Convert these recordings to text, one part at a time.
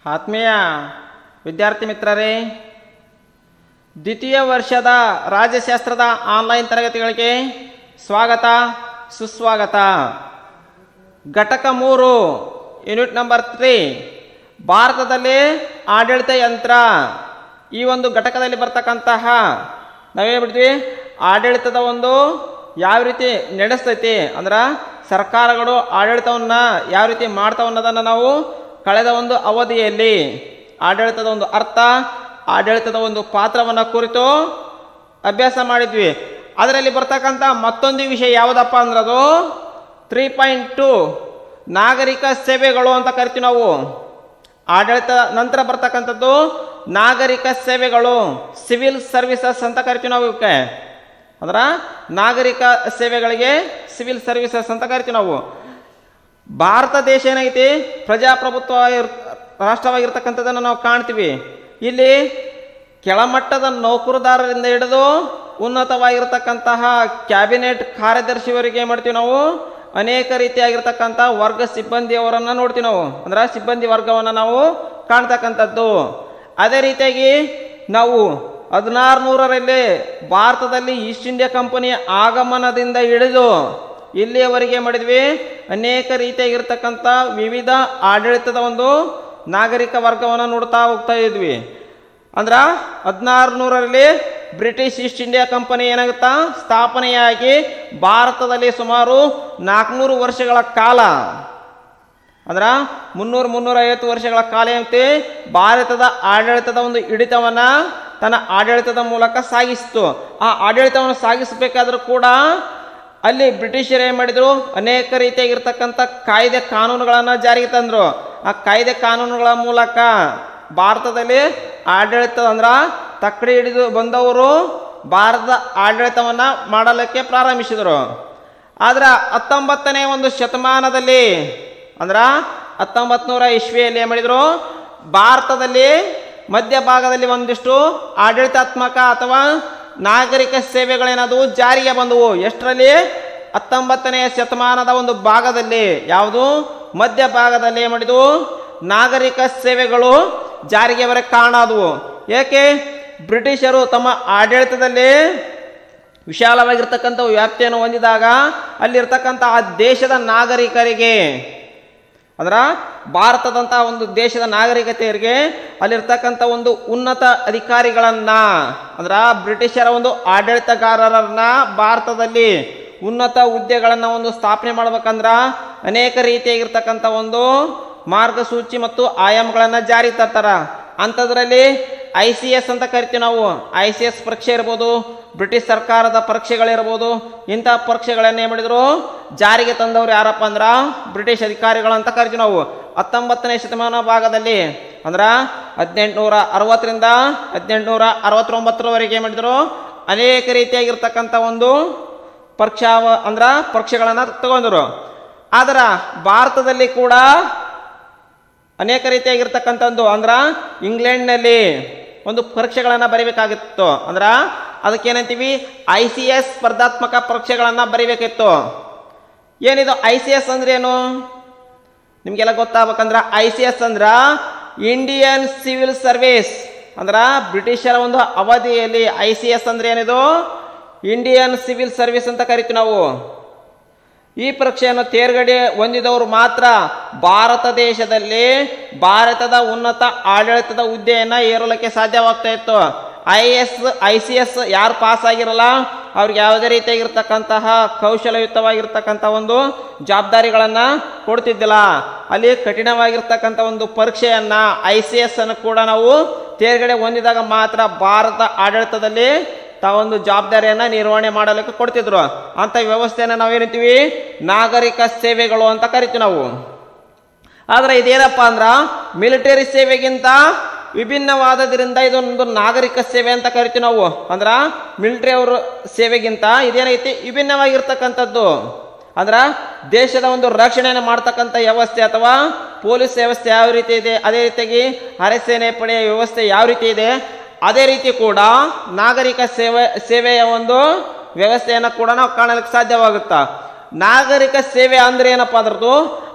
ಆತ್ಮೀಯ ವಿದ್ಯಾರ್ಥಿ ಮಿತ್ರರೇ ದ್ವಿತೀಯ ವರ್ಷದ ರಾಜ್ಯಶಾಸ್ತ್ರದ ಆನ್ಲೈನ್ ತರಗತಿಗಳಿಗೆ ಸ್ವಾಗತ ಸುಸ್ವಾಗತ ಘಟಕ ಮೂರು ಯೂನಿಟ್ ನಂಬರ್ ತ್ರೀ ಭಾರತದಲ್ಲಿ ಆಡಳಿತ ಯಂತ್ರ ಈ ಒಂದು ಘಟಕದಲ್ಲಿ ಬರ್ತಕ್ಕಂತಹ ನಾವೇನು ಬಿಡ್ತೀವಿ ಆಡಳಿತದ ಒಂದು ಯಾವ ರೀತಿ ನಡೆಸ್ತೈತಿ ಅಂದ್ರೆ ಸರ್ಕಾರಗಳು ಆಡಳಿತವನ್ನು ಯಾವ ರೀತಿ ಮಾಡ್ತಾವ ಅನ್ನೋದನ್ನು ನಾವು ಕಳೆದ ಒಂದು ಅವಧಿಯಲ್ಲಿ ಆಡಳಿತದ ಒಂದು ಅರ್ಥ ಆಡಳಿತದ ಒಂದು ಪಾತ್ರವನ್ನು ಕುರಿತು ಅಭ್ಯಾಸ ಮಾಡಿದ್ವಿ ಅದರಲ್ಲಿ ಬರ್ತಕ್ಕಂಥ ಮತ್ತೊಂದು ವಿಷಯ ಯಾವುದಪ್ಪ ಅಂದ್ರೆ ಅದು ತ್ರೀ ಪಾಯಿಂಟ್ ಟು ನಾಗರಿಕ ಸೇವೆಗಳು ಅಂತ ಕರಿತೀವಿ ನಾವು ಆಡಳಿತ ನಂತರ ಬರ್ತಕ್ಕಂಥದ್ದು ನಾಗರಿಕ ಸೇವೆಗಳು ಸಿವಿಲ್ ಸರ್ವಿಸಸ್ ಅಂತ ಕರಿತೀವಿ ನಾವು ಇವಕ್ಕೆ ಅಂದ್ರ ನಾಗರಿಕ ಸೇವೆಗಳಿಗೆ ಸಿವಿಲ್ ಸರ್ವಿಸಸ್ ಅಂತ ಕರಿತೀವಿ ನಾವು ಭಾರತ ದೇಶ ಏನಾಗೈತಿ ಪ್ರಜಾಪ್ರಭುತ್ವ ಇರ್- ರಾಷ್ಟ್ರವಾಗಿರ್ತಕ್ಕಂಥದ್ದನ್ನು ನಾವು ಕಾಣ್ತೀವಿ ಇಲ್ಲಿ ಕೆಳಮಟ್ಟದ ನೌಕರದಾರರಿಂದ ಹಿಡಿದು ಉನ್ನತವಾಗಿರ್ತಕ್ಕಂತಹ ಕ್ಯಾಬಿನೆಟ್ ಕಾರ್ಯದರ್ಶಿಯವರಿಗೆ ಏನ್ ಮಾಡ್ತೀವಿ ನಾವು ಅನೇಕ ರೀತಿಯಾಗಿರ್ತಕ್ಕಂಥ ವರ್ಗ ಸಿಬ್ಬಂದಿಯವರನ್ನು ನೋಡ್ತೀವಿ ನಾವು ಅಂದ್ರೆ ಸಿಬ್ಬಂದಿ ವರ್ಗವನ್ನು ನಾವು ಕಾಣ್ತಕ್ಕಂಥದ್ದು ಅದೇ ರೀತಿಯಾಗಿ ನಾವು ಹದಿನಾರು ನೂರರಲ್ಲಿ ಭಾರತದಲ್ಲಿ ಈಸ್ಟ್ ಇಂಡಿಯಾ ಕಂಪನಿಯ ಆಗಮನದಿಂದ ಹಿಡಿದು ಇಲ್ಲಿಯವರೆಗೆ ಏನ್ ಮಾಡಿದ್ವಿ ಅನೇಕ ರೀತಿಯಾಗಿರ್ತಕ್ಕಂಥ ವಿವಿಧ ಆಡಳಿತದ ಒಂದು ನಾಗರಿಕ ವರ್ಗವನ್ನು ನೋಡ್ತಾ ಹೋಗ್ತಾ ಇದ್ವಿ ಅಂದ್ರ ಹದಿನಾರು ನೂರರಲ್ಲಿ ಬ್ರಿಟಿಷ್ ಈಸ್ಟ್ ಇಂಡಿಯಾ ಕಂಪನಿ ಏನಾಗುತ್ತಾ ಸ್ಥಾಪನೆಯಾಗಿ ಭಾರತದಲ್ಲಿ ಸುಮಾರು ನಾಲ್ಕುನೂರು ವರ್ಷಗಳ ಕಾಲ ಅಂದ್ರ ಮುನ್ನೂರು ಮುನ್ನೂರ ಐವತ್ತು ವರ್ಷಗಳ ಕಾಲ ಏನೈತಿ ಭಾರತದ ಆಡಳಿತದ ಒಂದು ಹಿಡಿತವನ್ನ ತನ್ನ ಆಡಳಿತದ ಮೂಲಕ ಸಾಗಿಸಿತು ಆ ಆಡಳಿತವನ್ನು ಸಾಗಿಸಬೇಕಾದ್ರೂ ಕೂಡ ಅಲ್ಲಿ ಬ್ರಿಟಿಷರು ಏನ್ ಮಾಡಿದ್ರು ಅನೇಕ ರೀತಿಯಾಗಿರ್ತಕ್ಕಂಥ ಕಾಯ್ದೆ ಕಾನೂನುಗಳನ್ನ ಜಾರಿಗೆ ತಂದ್ರು ಆ ಕಾಯ್ದೆ ಕಾನೂನುಗಳ ಮೂಲಕ ಭಾರತದಲ್ಲಿ ಆಡಳಿತ ಅಂದ್ರ ತಕ್ಕಡಿ ಹಿಡಿದು ಬಂದವರು ಭಾರತದ ಆಡಳಿತವನ್ನ ಮಾಡಲಿಕ್ಕೆ ಪ್ರಾರಂಭಿಸಿದರು ಆದ್ರ ಹತ್ತೊಂಬತ್ತನೇ ಒಂದು ಶತಮಾನದಲ್ಲಿ ಅಂದ್ರ ಹತ್ತೊಂಬತ್ ನೂರ ಇಸ್ವಿಯಲ್ಲಿ ಏನ್ ಮಾಡಿದ್ರು ಭಾರತದಲ್ಲಿ ಮಧ್ಯಭಾಗದಲ್ಲಿ ಒಂದಿಷ್ಟು ಆಡಳಿತಾತ್ಮಕ ಅಥವಾ ನಾಗರಿಕ ಸೇವೆಗಳೇನದು ಜಾರಿಗೆ ಬಂದವು ಎಷ್ಟರಲ್ಲಿ ಹತ್ತೊಂಬತ್ತನೇ ಶತಮಾನದ ಒಂದು ಭಾಗದಲ್ಲಿ ಯಾವುದು ಮಧ್ಯ ಭಾಗದಲ್ಲಿ ಏನ್ ಮಾಡಿದ್ವು ನಾಗರಿಕ ಸೇವೆಗಳು ಜಾರಿಗೆ ಬರಕ್ಕೆ ಕಾರಣ ಆದವು ಏಕೆ ಬ್ರಿಟಿಷರು ತಮ್ಮ ಆಡಳಿತದಲ್ಲಿ ವಿಶಾಲವಾಗಿರ್ತಕ್ಕಂಥ ವ್ಯಾಪ್ತಿಯನ್ನು ಹೊಂದಿದಾಗ ಅಲ್ಲಿರ್ತಕ್ಕಂಥ ಆ ದೇಶದ ನಾಗರಿಕರಿಗೆ ಅಂದ್ರ ಭಾರತದಂತಹ ಒಂದು ದೇಶದ ನಾಗರಿಕತೆಯರಿಗೆ ಅಲ್ಲಿರ್ತಕ್ಕಂಥ ಒಂದು ಉನ್ನತ ಅಧಿಕಾರಿಗಳನ್ನ ಅಂದ್ರ ಬ್ರಿಟಿಷರ ಒಂದು ಆಡಳಿತಗಾರರನ್ನ ಭಾರತದಲ್ಲಿ ಉನ್ನತ ಹುದ್ದೆಗಳನ್ನ ಒಂದು ಸ್ಥಾಪನೆ ಮಾಡ್ಬೇಕಂದ್ರ ಅನೇಕ ರೀತಿಯಾಗಿರ್ತಕ್ಕಂಥ ಒಂದು ಮಾರ್ಗಸೂಚಿ ಮತ್ತು ಆಯಾಮಗಳನ್ನ ಜಾರಿ ತರ್ತಾರ ಅಂಥದ್ರಲ್ಲಿ ಐ ಸಿ ಎಸ್ ಅಂತ ಕರಿತೀವಿ ನಾವು ಐ ಸಿ ಎಸ್ ಪರೀಕ್ಷೆ ಇರ್ಬೋದು ಬ್ರಿಟಿಷ್ ಸರ್ಕಾರದ ಪರೀಕ್ಷೆಗಳಿರ್ಬೋದು ಇಂಥ ಪರೀಕ್ಷೆಗಳನ್ನ ಏನ್ ಮಾಡಿದ್ರು ಜಾರಿಗೆ ತಂದವರು ಯಾರಪ್ಪ ಅಂದ್ರ ಬ್ರಿಟಿಷ್ ಅಧಿಕಾರಿಗಳು ಅಂತ ಕರಿತೀವಿ ನಾವು ಹತ್ತೊಂಬತ್ತನೇ ಶತಮಾನ ಭಾಗದಲ್ಲಿ ಅಂದ್ರ ಹದಿನೆಂಟುನೂರ ಅರವತ್ತರಿಂದ ಹದಿನೆಂಟುನೂರ ಅರವತ್ತೊಂಬತ್ತರವರೆಗೆ ಏನ್ ಮಾಡಿದ್ರು ಅನೇಕ ರೀತಿಯಾಗಿರ್ತಕ್ಕಂಥ ಒಂದು ಪರೀಕ್ಷಾ ಅಂದ್ರ ಪರೀಕ್ಷೆಗಳನ್ನ ತಗೊಂಡ್ರು ಆದ್ರ ಭಾರತದಲ್ಲಿ ಕೂಡ ಅನೇಕ ರೀತಿಯಾಗಿರ್ತಕ್ಕಂಥ ಒಂದು ಅಂದ್ರ ಇಂಗ್ಲೆಂಡ್ನಲ್ಲಿ ಒಂದು ಪರೀಕ್ಷೆಗಳನ್ನು ಬರಿಬೇಕಾಗಿತ್ತು ಅಂದ್ರ ಅದಕ್ಕೇನಂತೀವಿ ಐ ಸಿ ಎಸ್ ಸ್ಪರ್ಧಾತ್ಮಕ ಪರೀಕ್ಷೆಗಳನ್ನು ಬರಿಬೇಕಿತ್ತು ಏನಿದು ಐ ಸಿ ಎಸ್ ಅಂದ್ರೆ ಏನು ನಿಮ್ಗೆಲ್ಲ ಗೊತ್ತಾಗ್ಬೇಕಂದ್ರ ಐ ಸಿ ಎಸ್ ಅಂದ್ರ ಇಂಡಿಯನ್ ಸಿವಿಲ್ ಸರ್ವಿಸ್ ಅಂದ್ರ ಬ್ರಿಟಿಷರ ಒಂದು ಅವಧಿಯಲ್ಲಿ ಐ ಸಿ ಎಸ್ ಅಂದ್ರೆ ಏನಿದು ಇಂಡಿಯನ್ ಸಿವಿಲ್ ಸರ್ವಿಸ್ ಅಂತ ಕರಿತೀವಿ ನಾವು ಈ ಪರೀಕ್ಷೆಯನ್ನು ತೇರ್ಗಡೆ ಹೊಂದಿದವರು ಮಾತ್ರ ಭಾರತ ದೇಶದಲ್ಲಿ ಭಾರತದ ಉನ್ನತ ಆಡಳಿತದ ಹುದ್ದೆಯನ್ನ ಏರಲಿಕ್ಕೆ ಸಾಧ್ಯವಾಗ್ತಾ ಇತ್ತು I S I C S ಯಾರು ಪಾಸ್ ಆಗಿರಲ್ಲ ಅವ್ರಿಗೆ ಯಾವುದೇ ರೀತಿಯಾಗಿರ್ತಕ್ಕಂತಹ ಕೌಶಲಯುತವಾಗಿರ್ತಕ್ಕಂಥ ಒಂದು ಜವಾಬ್ದಾರಿಗಳನ್ನ ಕೊಡ್ತಿದ್ದಿಲ್ಲ ಅಲ್ಲಿ ಕಠಿಣವಾಗಿರ್ತಕ್ಕಂಥ ಒಂದು ಪರೀಕ್ಷೆಯನ್ನ ಐ ಸಿ ಎಸ್ ಅನ್ನು ಕೂಡ ನಾವು ತೇರ್ಗಡೆ ಹೊಂದಿದಾಗ ಮಾತ್ರ ಭಾರತ ಆಡಳಿತದಲ್ಲಿ ತಾವೊಂದು ಜವಾಬ್ದಾರಿಯನ್ನ ನಿರ್ವಹಣೆ ಮಾಡಲಿಕ್ಕೆ ಕೊಡ್ತಿದ್ರು ಅಂತ ವ್ಯವಸ್ಥೆಯನ್ನ ನಾವೇನಿರ್ತೀವಿ ನಾಗರಿಕ ಸೇವೆಗಳು ಅಂತ ಕರಿತೀವಿ ನಾವು ಆದ್ರೆ ಇದೇನಪ್ಪ ಅಂದ್ರ ಮಿಲಿಟರಿ ಸೇವೆಗಿಂತ ವಿಭಿನ್ನವಾದದ್ರಿಂದ ಇದೊಂದು ನಾಗರಿಕ ಸೇವೆ ಅಂತ ಕರಿತೀವಿ ನಾವು ಅಂದ್ರ ಮಿಲಿಟರಿ ಅವ್ರ ಸೇವೆಗಿಂತ ಇದೇನೈತಿ ವಿಭಿನ್ನವಾಗಿರ್ತಕ್ಕಂಥದ್ದು ಅಂದ್ರ ದೇಶದ ಒಂದು ರಕ್ಷಣೆಯನ್ನು ಮಾಡ್ತಕ್ಕಂಥ ವ್ಯವಸ್ಥೆ ಅಥವಾ ಪೊಲೀಸ್ ವ್ಯವಸ್ಥೆ ಯಾವ ರೀತಿ ಇದೆ ಅದೇ ರೀತಿಯಾಗಿ ಅರೆಸೇನೆ ಪಡೆಯ ವ್ಯವಸ್ಥೆ ಯಾವ ರೀತಿ ಇದೆ ಅದೇ ರೀತಿ ಕೂಡ ನಾಗರಿಕ ಸೇವೆ ಸೇವೆಯ ಒಂದು ವ್ಯವಸ್ಥೆಯನ್ನು ಕೂಡ ನಾವು ಕಾಣಲಿಕ್ಕೆ ಸಾಧ್ಯವಾಗುತ್ತಾ ನಾಗರಿಕ ಸೇವೆ ಅಂದ್ರೆ ಏನಪ್ಪಾ ಅದ್ರದ್ದು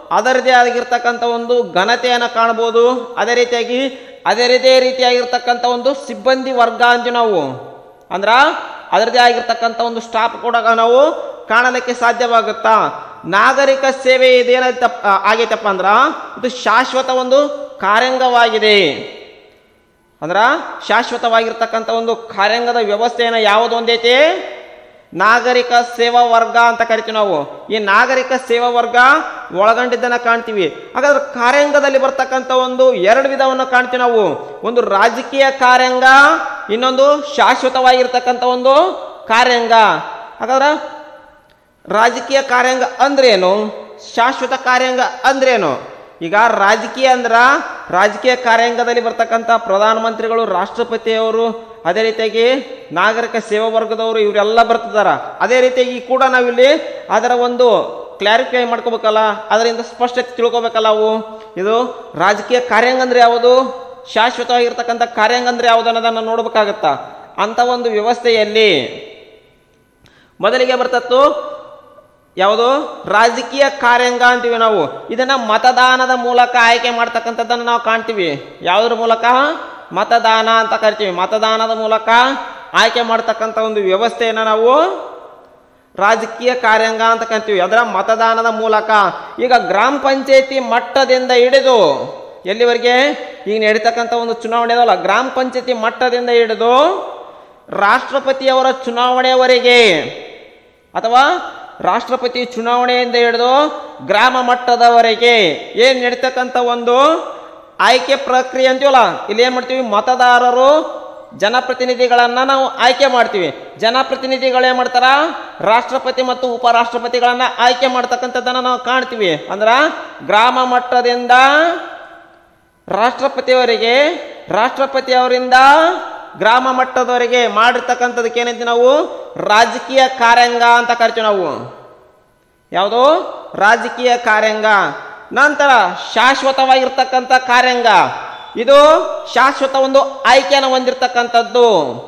ಅದರದೇ ಆಗಿರ್ತಕ್ಕಂಥ ಒಂದು ಘನತೆಯನ್ನು ಕಾಣ್ಬೋದು ಅದೇ ರೀತಿಯಾಗಿ ಅದೇ ರೀತಿಯ ರೀತಿಯಾಗಿರ್ತಕ್ಕಂಥ ಒಂದು ಸಿಬ್ಬಂದಿ ವರ್ಗ ಅಂತೀವಿ ನಾವು ಅಂದ್ರ ಅದರದೇ ಆಗಿರ್ತಕ್ಕಂಥ ಒಂದು ಸ್ಟಾಫ್ ಕೂಡ ನಾವು ಕಾಣಲಿಕ್ಕೆ ಸಾಧ್ಯವಾಗುತ್ತಾ ನಾಗರಿಕ ಸೇವೆ ಇದೇನೈತಪ್ಪ ಆಗೈತಪ್ಪ ಅಂದ್ರ ಇದು ಶಾಶ್ವತ ಒಂದು ಕಾರ್ಯಾಂಗವಾಗಿದೆ ಅಂದ್ರ ಶಾಶ್ವತವಾಗಿರ್ತಕ್ಕಂಥ ಒಂದು ಕಾರ್ಯಾಂಗದ ವ್ಯವಸ್ಥೆಯನ್ನು ಯಾವುದು ಒಂದೈತಿ ನಾಗರಿಕ ಸೇವಾ ವರ್ಗ ಅಂತ ಕರಿತೀವಿ ನಾವು ಈ ನಾಗರಿಕ ಸೇವಾ ವರ್ಗ ಒಳಗೊಂಡಿದ್ದನ್ನ ಕಾಣ್ತೀವಿ ಹಾಗಾದ್ರೆ ಕಾರ್ಯಾಂಗದಲ್ಲಿ ಬರ್ತಕ್ಕಂಥ ಒಂದು ಎರಡು ವಿಧವನ್ನು ಕಾಣ್ತೀವಿ ನಾವು ಒಂದು ರಾಜಕೀಯ ಕಾರ್ಯಾಂಗ ಇನ್ನೊಂದು ಶಾಶ್ವತವಾಗಿರ್ತಕ್ಕಂಥ ಒಂದು ಕಾರ್ಯಾಂಗ ಹಾಗಾದ್ರೆ ರಾಜಕೀಯ ಕಾರ್ಯಾಂಗ ಅಂದ್ರೇನು ಶಾಶ್ವತ ಕಾರ್ಯಾಂಗ ಅಂದ್ರೇನು ಈಗ ರಾಜಕೀಯ ಅಂದ್ರ ರಾಜಕೀಯ ಕಾರ್ಯಾಂಗದಲ್ಲಿ ಬರ್ತಕ್ಕಂಥ ಪ್ರಧಾನಮಂತ್ರಿಗಳು ರಾಷ್ಟ್ರಪತಿಯವರು ಅದೇ ರೀತಿಯಾಗಿ ನಾಗರಿಕ ಸೇವಾ ವರ್ಗದವರು ಇವರೆಲ್ಲ ಬರ್ತಿದಾರ ಅದೇ ರೀತಿಯಾಗಿ ಕೂಡ ನಾವಿಲ್ಲಿ ಅದರ ಒಂದು ಕ್ಲಾರಿಫೈ ಮಾಡ್ಕೋಬೇಕಲ್ಲ ಅದರಿಂದ ಸ್ಪಷ್ಟತೆ ತಿಳ್ಕೊಬೇಕಲ್ಲ ಅವು ಇದು ರಾಜಕೀಯ ಕಾರ್ಯಾಂಗ ಅಂದ್ರೆ ಯಾವುದು ಶಾಶ್ವತವಾಗಿರ್ತಕ್ಕಂಥ ಕಾರ್ಯಾಂಗ ಅಂದ್ರೆ ಯಾವುದು ಅನ್ನೋದನ್ನ ನೋಡ್ಬೇಕಾಗತ್ತಾ ಅಂತ ಒಂದು ವ್ಯವಸ್ಥೆಯಲ್ಲಿ ಮೊದಲಿಗೆ ಬರ್ತತ್ತು ಯಾವುದು ರಾಜಕೀಯ ಕಾರ್ಯಾಂಗ ಅಂತೀವಿ ನಾವು ಇದನ್ನ ಮತದಾನದ ಮೂಲಕ ಆಯ್ಕೆ ಮಾಡ್ತಕ್ಕಂಥದ್ದನ್ನು ನಾವು ಕಾಣ್ತೀವಿ ಯಾವುದ್ರ ಮೂಲಕ ಮತದಾನ ಅಂತ ಕರಿತೀವಿ ಮತದಾನದ ಮೂಲಕ ಆಯ್ಕೆ ಮಾಡ್ತಕ್ಕಂಥ ಒಂದು ವ್ಯವಸ್ಥೆಯನ್ನು ನಾವು ರಾಜಕೀಯ ಕಾರ್ಯಾಂಗ ಅಂತ ಕರಿತೀವಿ ಅದರ ಮತದಾನದ ಮೂಲಕ ಈಗ ಗ್ರಾಮ ಪಂಚಾಯತಿ ಮಟ್ಟದಿಂದ ಹಿಡಿದು ಎಲ್ಲಿವರೆಗೆ ಈಗ ನಡೀತಕ್ಕಂಥ ಒಂದು ಚುನಾವಣೆ ಅದಲ್ಲ ಗ್ರಾಮ ಪಂಚಾಯತಿ ಮಟ್ಟದಿಂದ ಹಿಡಿದು ರಾಷ್ಟ್ರಪತಿಯವರ ಚುನಾವಣೆಯವರೆಗೆ ಅಥವಾ ರಾಷ್ಟ್ರಪತಿ ಚುನಾವಣೆಯಿಂದ ಹಿಡಿದು ಗ್ರಾಮ ಮಟ್ಟದವರೆಗೆ ಏನ್ ನಡೀತಕ್ಕಂಥ ಒಂದು ಆಯ್ಕೆ ಪ್ರಕ್ರಿಯೆ ಅಂತೀವಲ್ಲ ಇಲ್ಲಿ ಏನ್ ಮಾಡ್ತೀವಿ ಮತದಾರರು ಜನಪ್ರತಿನಿಧಿಗಳನ್ನ ನಾವು ಆಯ್ಕೆ ಮಾಡ್ತೀವಿ ಜನಪ್ರತಿನಿಧಿಗಳು ಏನ್ ಮಾಡ್ತಾರ ರಾಷ್ಟ್ರಪತಿ ಮತ್ತು ಉಪರಾಷ್ಟ್ರಪತಿಗಳನ್ನ ಆಯ್ಕೆ ಮಾಡ್ತಕ್ಕಂಥದ್ದನ್ನ ನಾವು ಕಾಣ್ತೀವಿ ಅಂದ್ರ ಗ್ರಾಮ ಮಟ್ಟದಿಂದ ರಾಷ್ಟ್ರಪತಿಯವರಿಗೆ ರಾಷ್ಟ್ರಪತಿಯವರಿಂದ ಗ್ರಾಮ ಮಟ್ಟದವರೆಗೆ ಮಾಡಿರ್ತಕ್ಕಂಥದಕ್ಕೆ ಏನಂತೀವಿ ನಾವು ರಾಜಕೀಯ ಕಾರ್ಯಾಂಗ ಅಂತ ಕರಿತೀವಿ ನಾವು ಯಾವುದು ರಾಜಕೀಯ ಕಾರ್ಯಾಂಗ ನಂತರ ಶಾಶ್ವತವಾಗಿರ್ತಕ್ಕಂಥ ಕಾರ್ಯಾಂಗ ಇದು ಶಾಶ್ವತ ಒಂದು ಆಯ್ಕೆಯನ್ನು ಹೊಂದಿರತಕ್ಕಂಥದ್ದು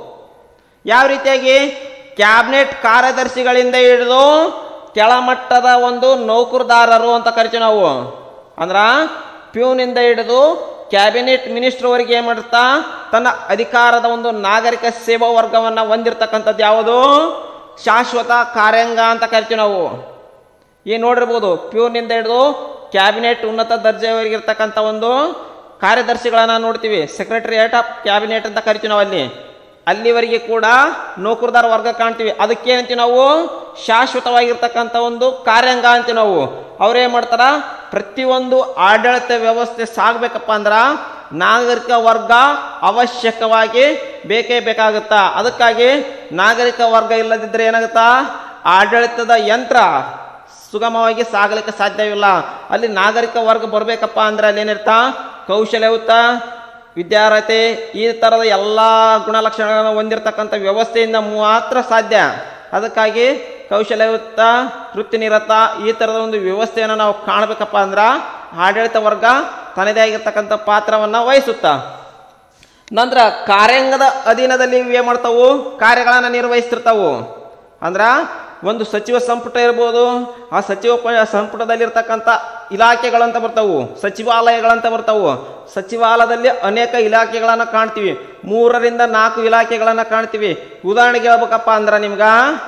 ಯಾವ ರೀತಿಯಾಗಿ ಕ್ಯಾಬಿನೆಟ್ ಕಾರ್ಯದರ್ಶಿಗಳಿಂದ ಹಿಡಿದು ಕೆಳಮಟ್ಟದ ಒಂದು ನೌಕರದಾರರು ಅಂತ ಕರಿತೀವಿ ನಾವು ಅಂದ್ರ ಪ್ಯೂನಿಂದ ಹಿಡಿದು ಕ್ಯಾಬಿನೆಟ್ ಮಿನಿಸ್ಟರ್ವರೆಗೆ ಏನ್ ಮಾಡುತ್ತಾ ತನ್ನ ಅಧಿಕಾರದ ಒಂದು ನಾಗರಿಕ ಸೇವಾ ವರ್ಗವನ್ನ ಹೊಂದಿರತಕ್ಕಂಥದ್ದು ಯಾವುದು ಶಾಶ್ವತ ಕಾರ್ಯಾಂಗ ಅಂತ ಕರಿತೀವಿ ನಾವು ಈ ನೋಡಿರ್ಬೋದು ಪ್ಯೂನಿಂದ ಹಿಡಿದು ಕ್ಯಾಬಿನೆಟ್ ಉನ್ನತ ದರ್ಜೆವರೆಗೆ ಇರ್ತಕ್ಕಂಥ ಒಂದು ಕಾರ್ಯದರ್ಶಿಗಳನ್ನ ನೋಡ್ತೀವಿ ಸೆಕ್ರೆಟರಿಯೇಟ್ ಆಫ್ ಕ್ಯಾಬಿನೆಟ್ ಅಂತ ಕರಿತೀವಿ ನಾವು ಅಲ್ಲಿ ಅಲ್ಲಿವರೆಗೆ ಕೂಡ ನೌಕರದಾರ ವರ್ಗ ಕಾಣ್ತೀವಿ ಅದಕ್ಕೆ ಅಂತೀವಿ ನಾವು ಶಾಶ್ವತವಾಗಿರ್ತಕ್ಕಂಥ ಒಂದು ಕಾರ್ಯಾಂಗ ಅಂತೀವಿ ನಾವು ಅವ್ರೇನ್ ಮಾಡ್ತಾರ ಪ್ರತಿಯೊಂದು ಆಡಳಿತ ವ್ಯವಸ್ಥೆ ಸಾಗ್ಬೇಕಪ್ಪ ಅಂದ್ರ ನಾಗರಿಕ ವರ್ಗ ಅವಶ್ಯಕವಾಗಿ ಬೇಕೇ ಬೇಕಾಗುತ್ತಾ ಅದಕ್ಕಾಗಿ ನಾಗರಿಕ ವರ್ಗ ಇಲ್ಲದಿದ್ರೆ ಏನಾಗುತ್ತಾ ಆಡಳಿತದ ಯಂತ್ರ ಸುಗಮವಾಗಿ ಸಾಗಲಿಕ್ಕೆ ಸಾಧ್ಯವಿಲ್ಲ ಅಲ್ಲಿ ನಾಗರಿಕ ವರ್ಗ ಬರಬೇಕಪ್ಪ ಅಂದ್ರೆ ಅಲ್ಲಿ ಏನಿರ್ತಾ ಕೌಶಲ್ಯಯುತ ವಿದ್ಯಾರ್ಹತೆ ಈ ಥರದ ಎಲ್ಲ ಗುಣಲಕ್ಷಣಗಳನ್ನು ಹೊಂದಿರತಕ್ಕಂಥ ವ್ಯವಸ್ಥೆಯಿಂದ ಮಾತ್ರ ಸಾಧ್ಯ ಅದಕ್ಕಾಗಿ ಕೌಶಲ್ಯಯುತ ವೃತ್ತಿನಿರತ ಈ ಥರದ ಒಂದು ವ್ಯವಸ್ಥೆಯನ್ನು ನಾವು ಕಾಣಬೇಕಪ್ಪ ಅಂದ್ರೆ ಆಡಳಿತ ವರ್ಗ ತನ್ನದೇ ಆಗಿರ್ತಕ್ಕಂಥ ಪಾತ್ರವನ್ನು ವಹಿಸುತ್ತಾ ನಂತರ ಕಾರ್ಯಾಂಗದ ಅಧೀನದಲ್ಲಿ ಇವು ಏನ್ ಮಾಡ್ತಾವು ಕಾರ್ಯಗಳನ್ನು ನಿರ್ವಹಿಸ್ತಿರ್ತಾವು ಅಂದ್ರ ಒಂದು ಸಚಿವ ಸಂಪುಟ ಇರ್ಬೋದು ಆ ಸಚಿವ ಪ- ಸಂಪುಟದಲ್ಲಿರ್ತಕ್ಕಂಥ ಇಲಾಖೆಗಳಂತ ಬರ್ತಾವು ಸಚಿವಾಲಯಗಳಂತ ಬರ್ತಾವು ಸಚಿವಾಲಯದಲ್ಲಿ ಅನೇಕ ಇಲಾಖೆಗಳನ್ನು ಕಾಣ್ತೀವಿ ಮೂರರಿಂದ ನಾಲ್ಕು ಇಲಾಖೆಗಳನ್ನು ಕಾಣ್ತೀವಿ ಉದಾಹರಣೆಗೆ ಹೇಳ್ಬೇಕಪ್ಪ ಅಂದ್ರ ನಿಮ್ಗ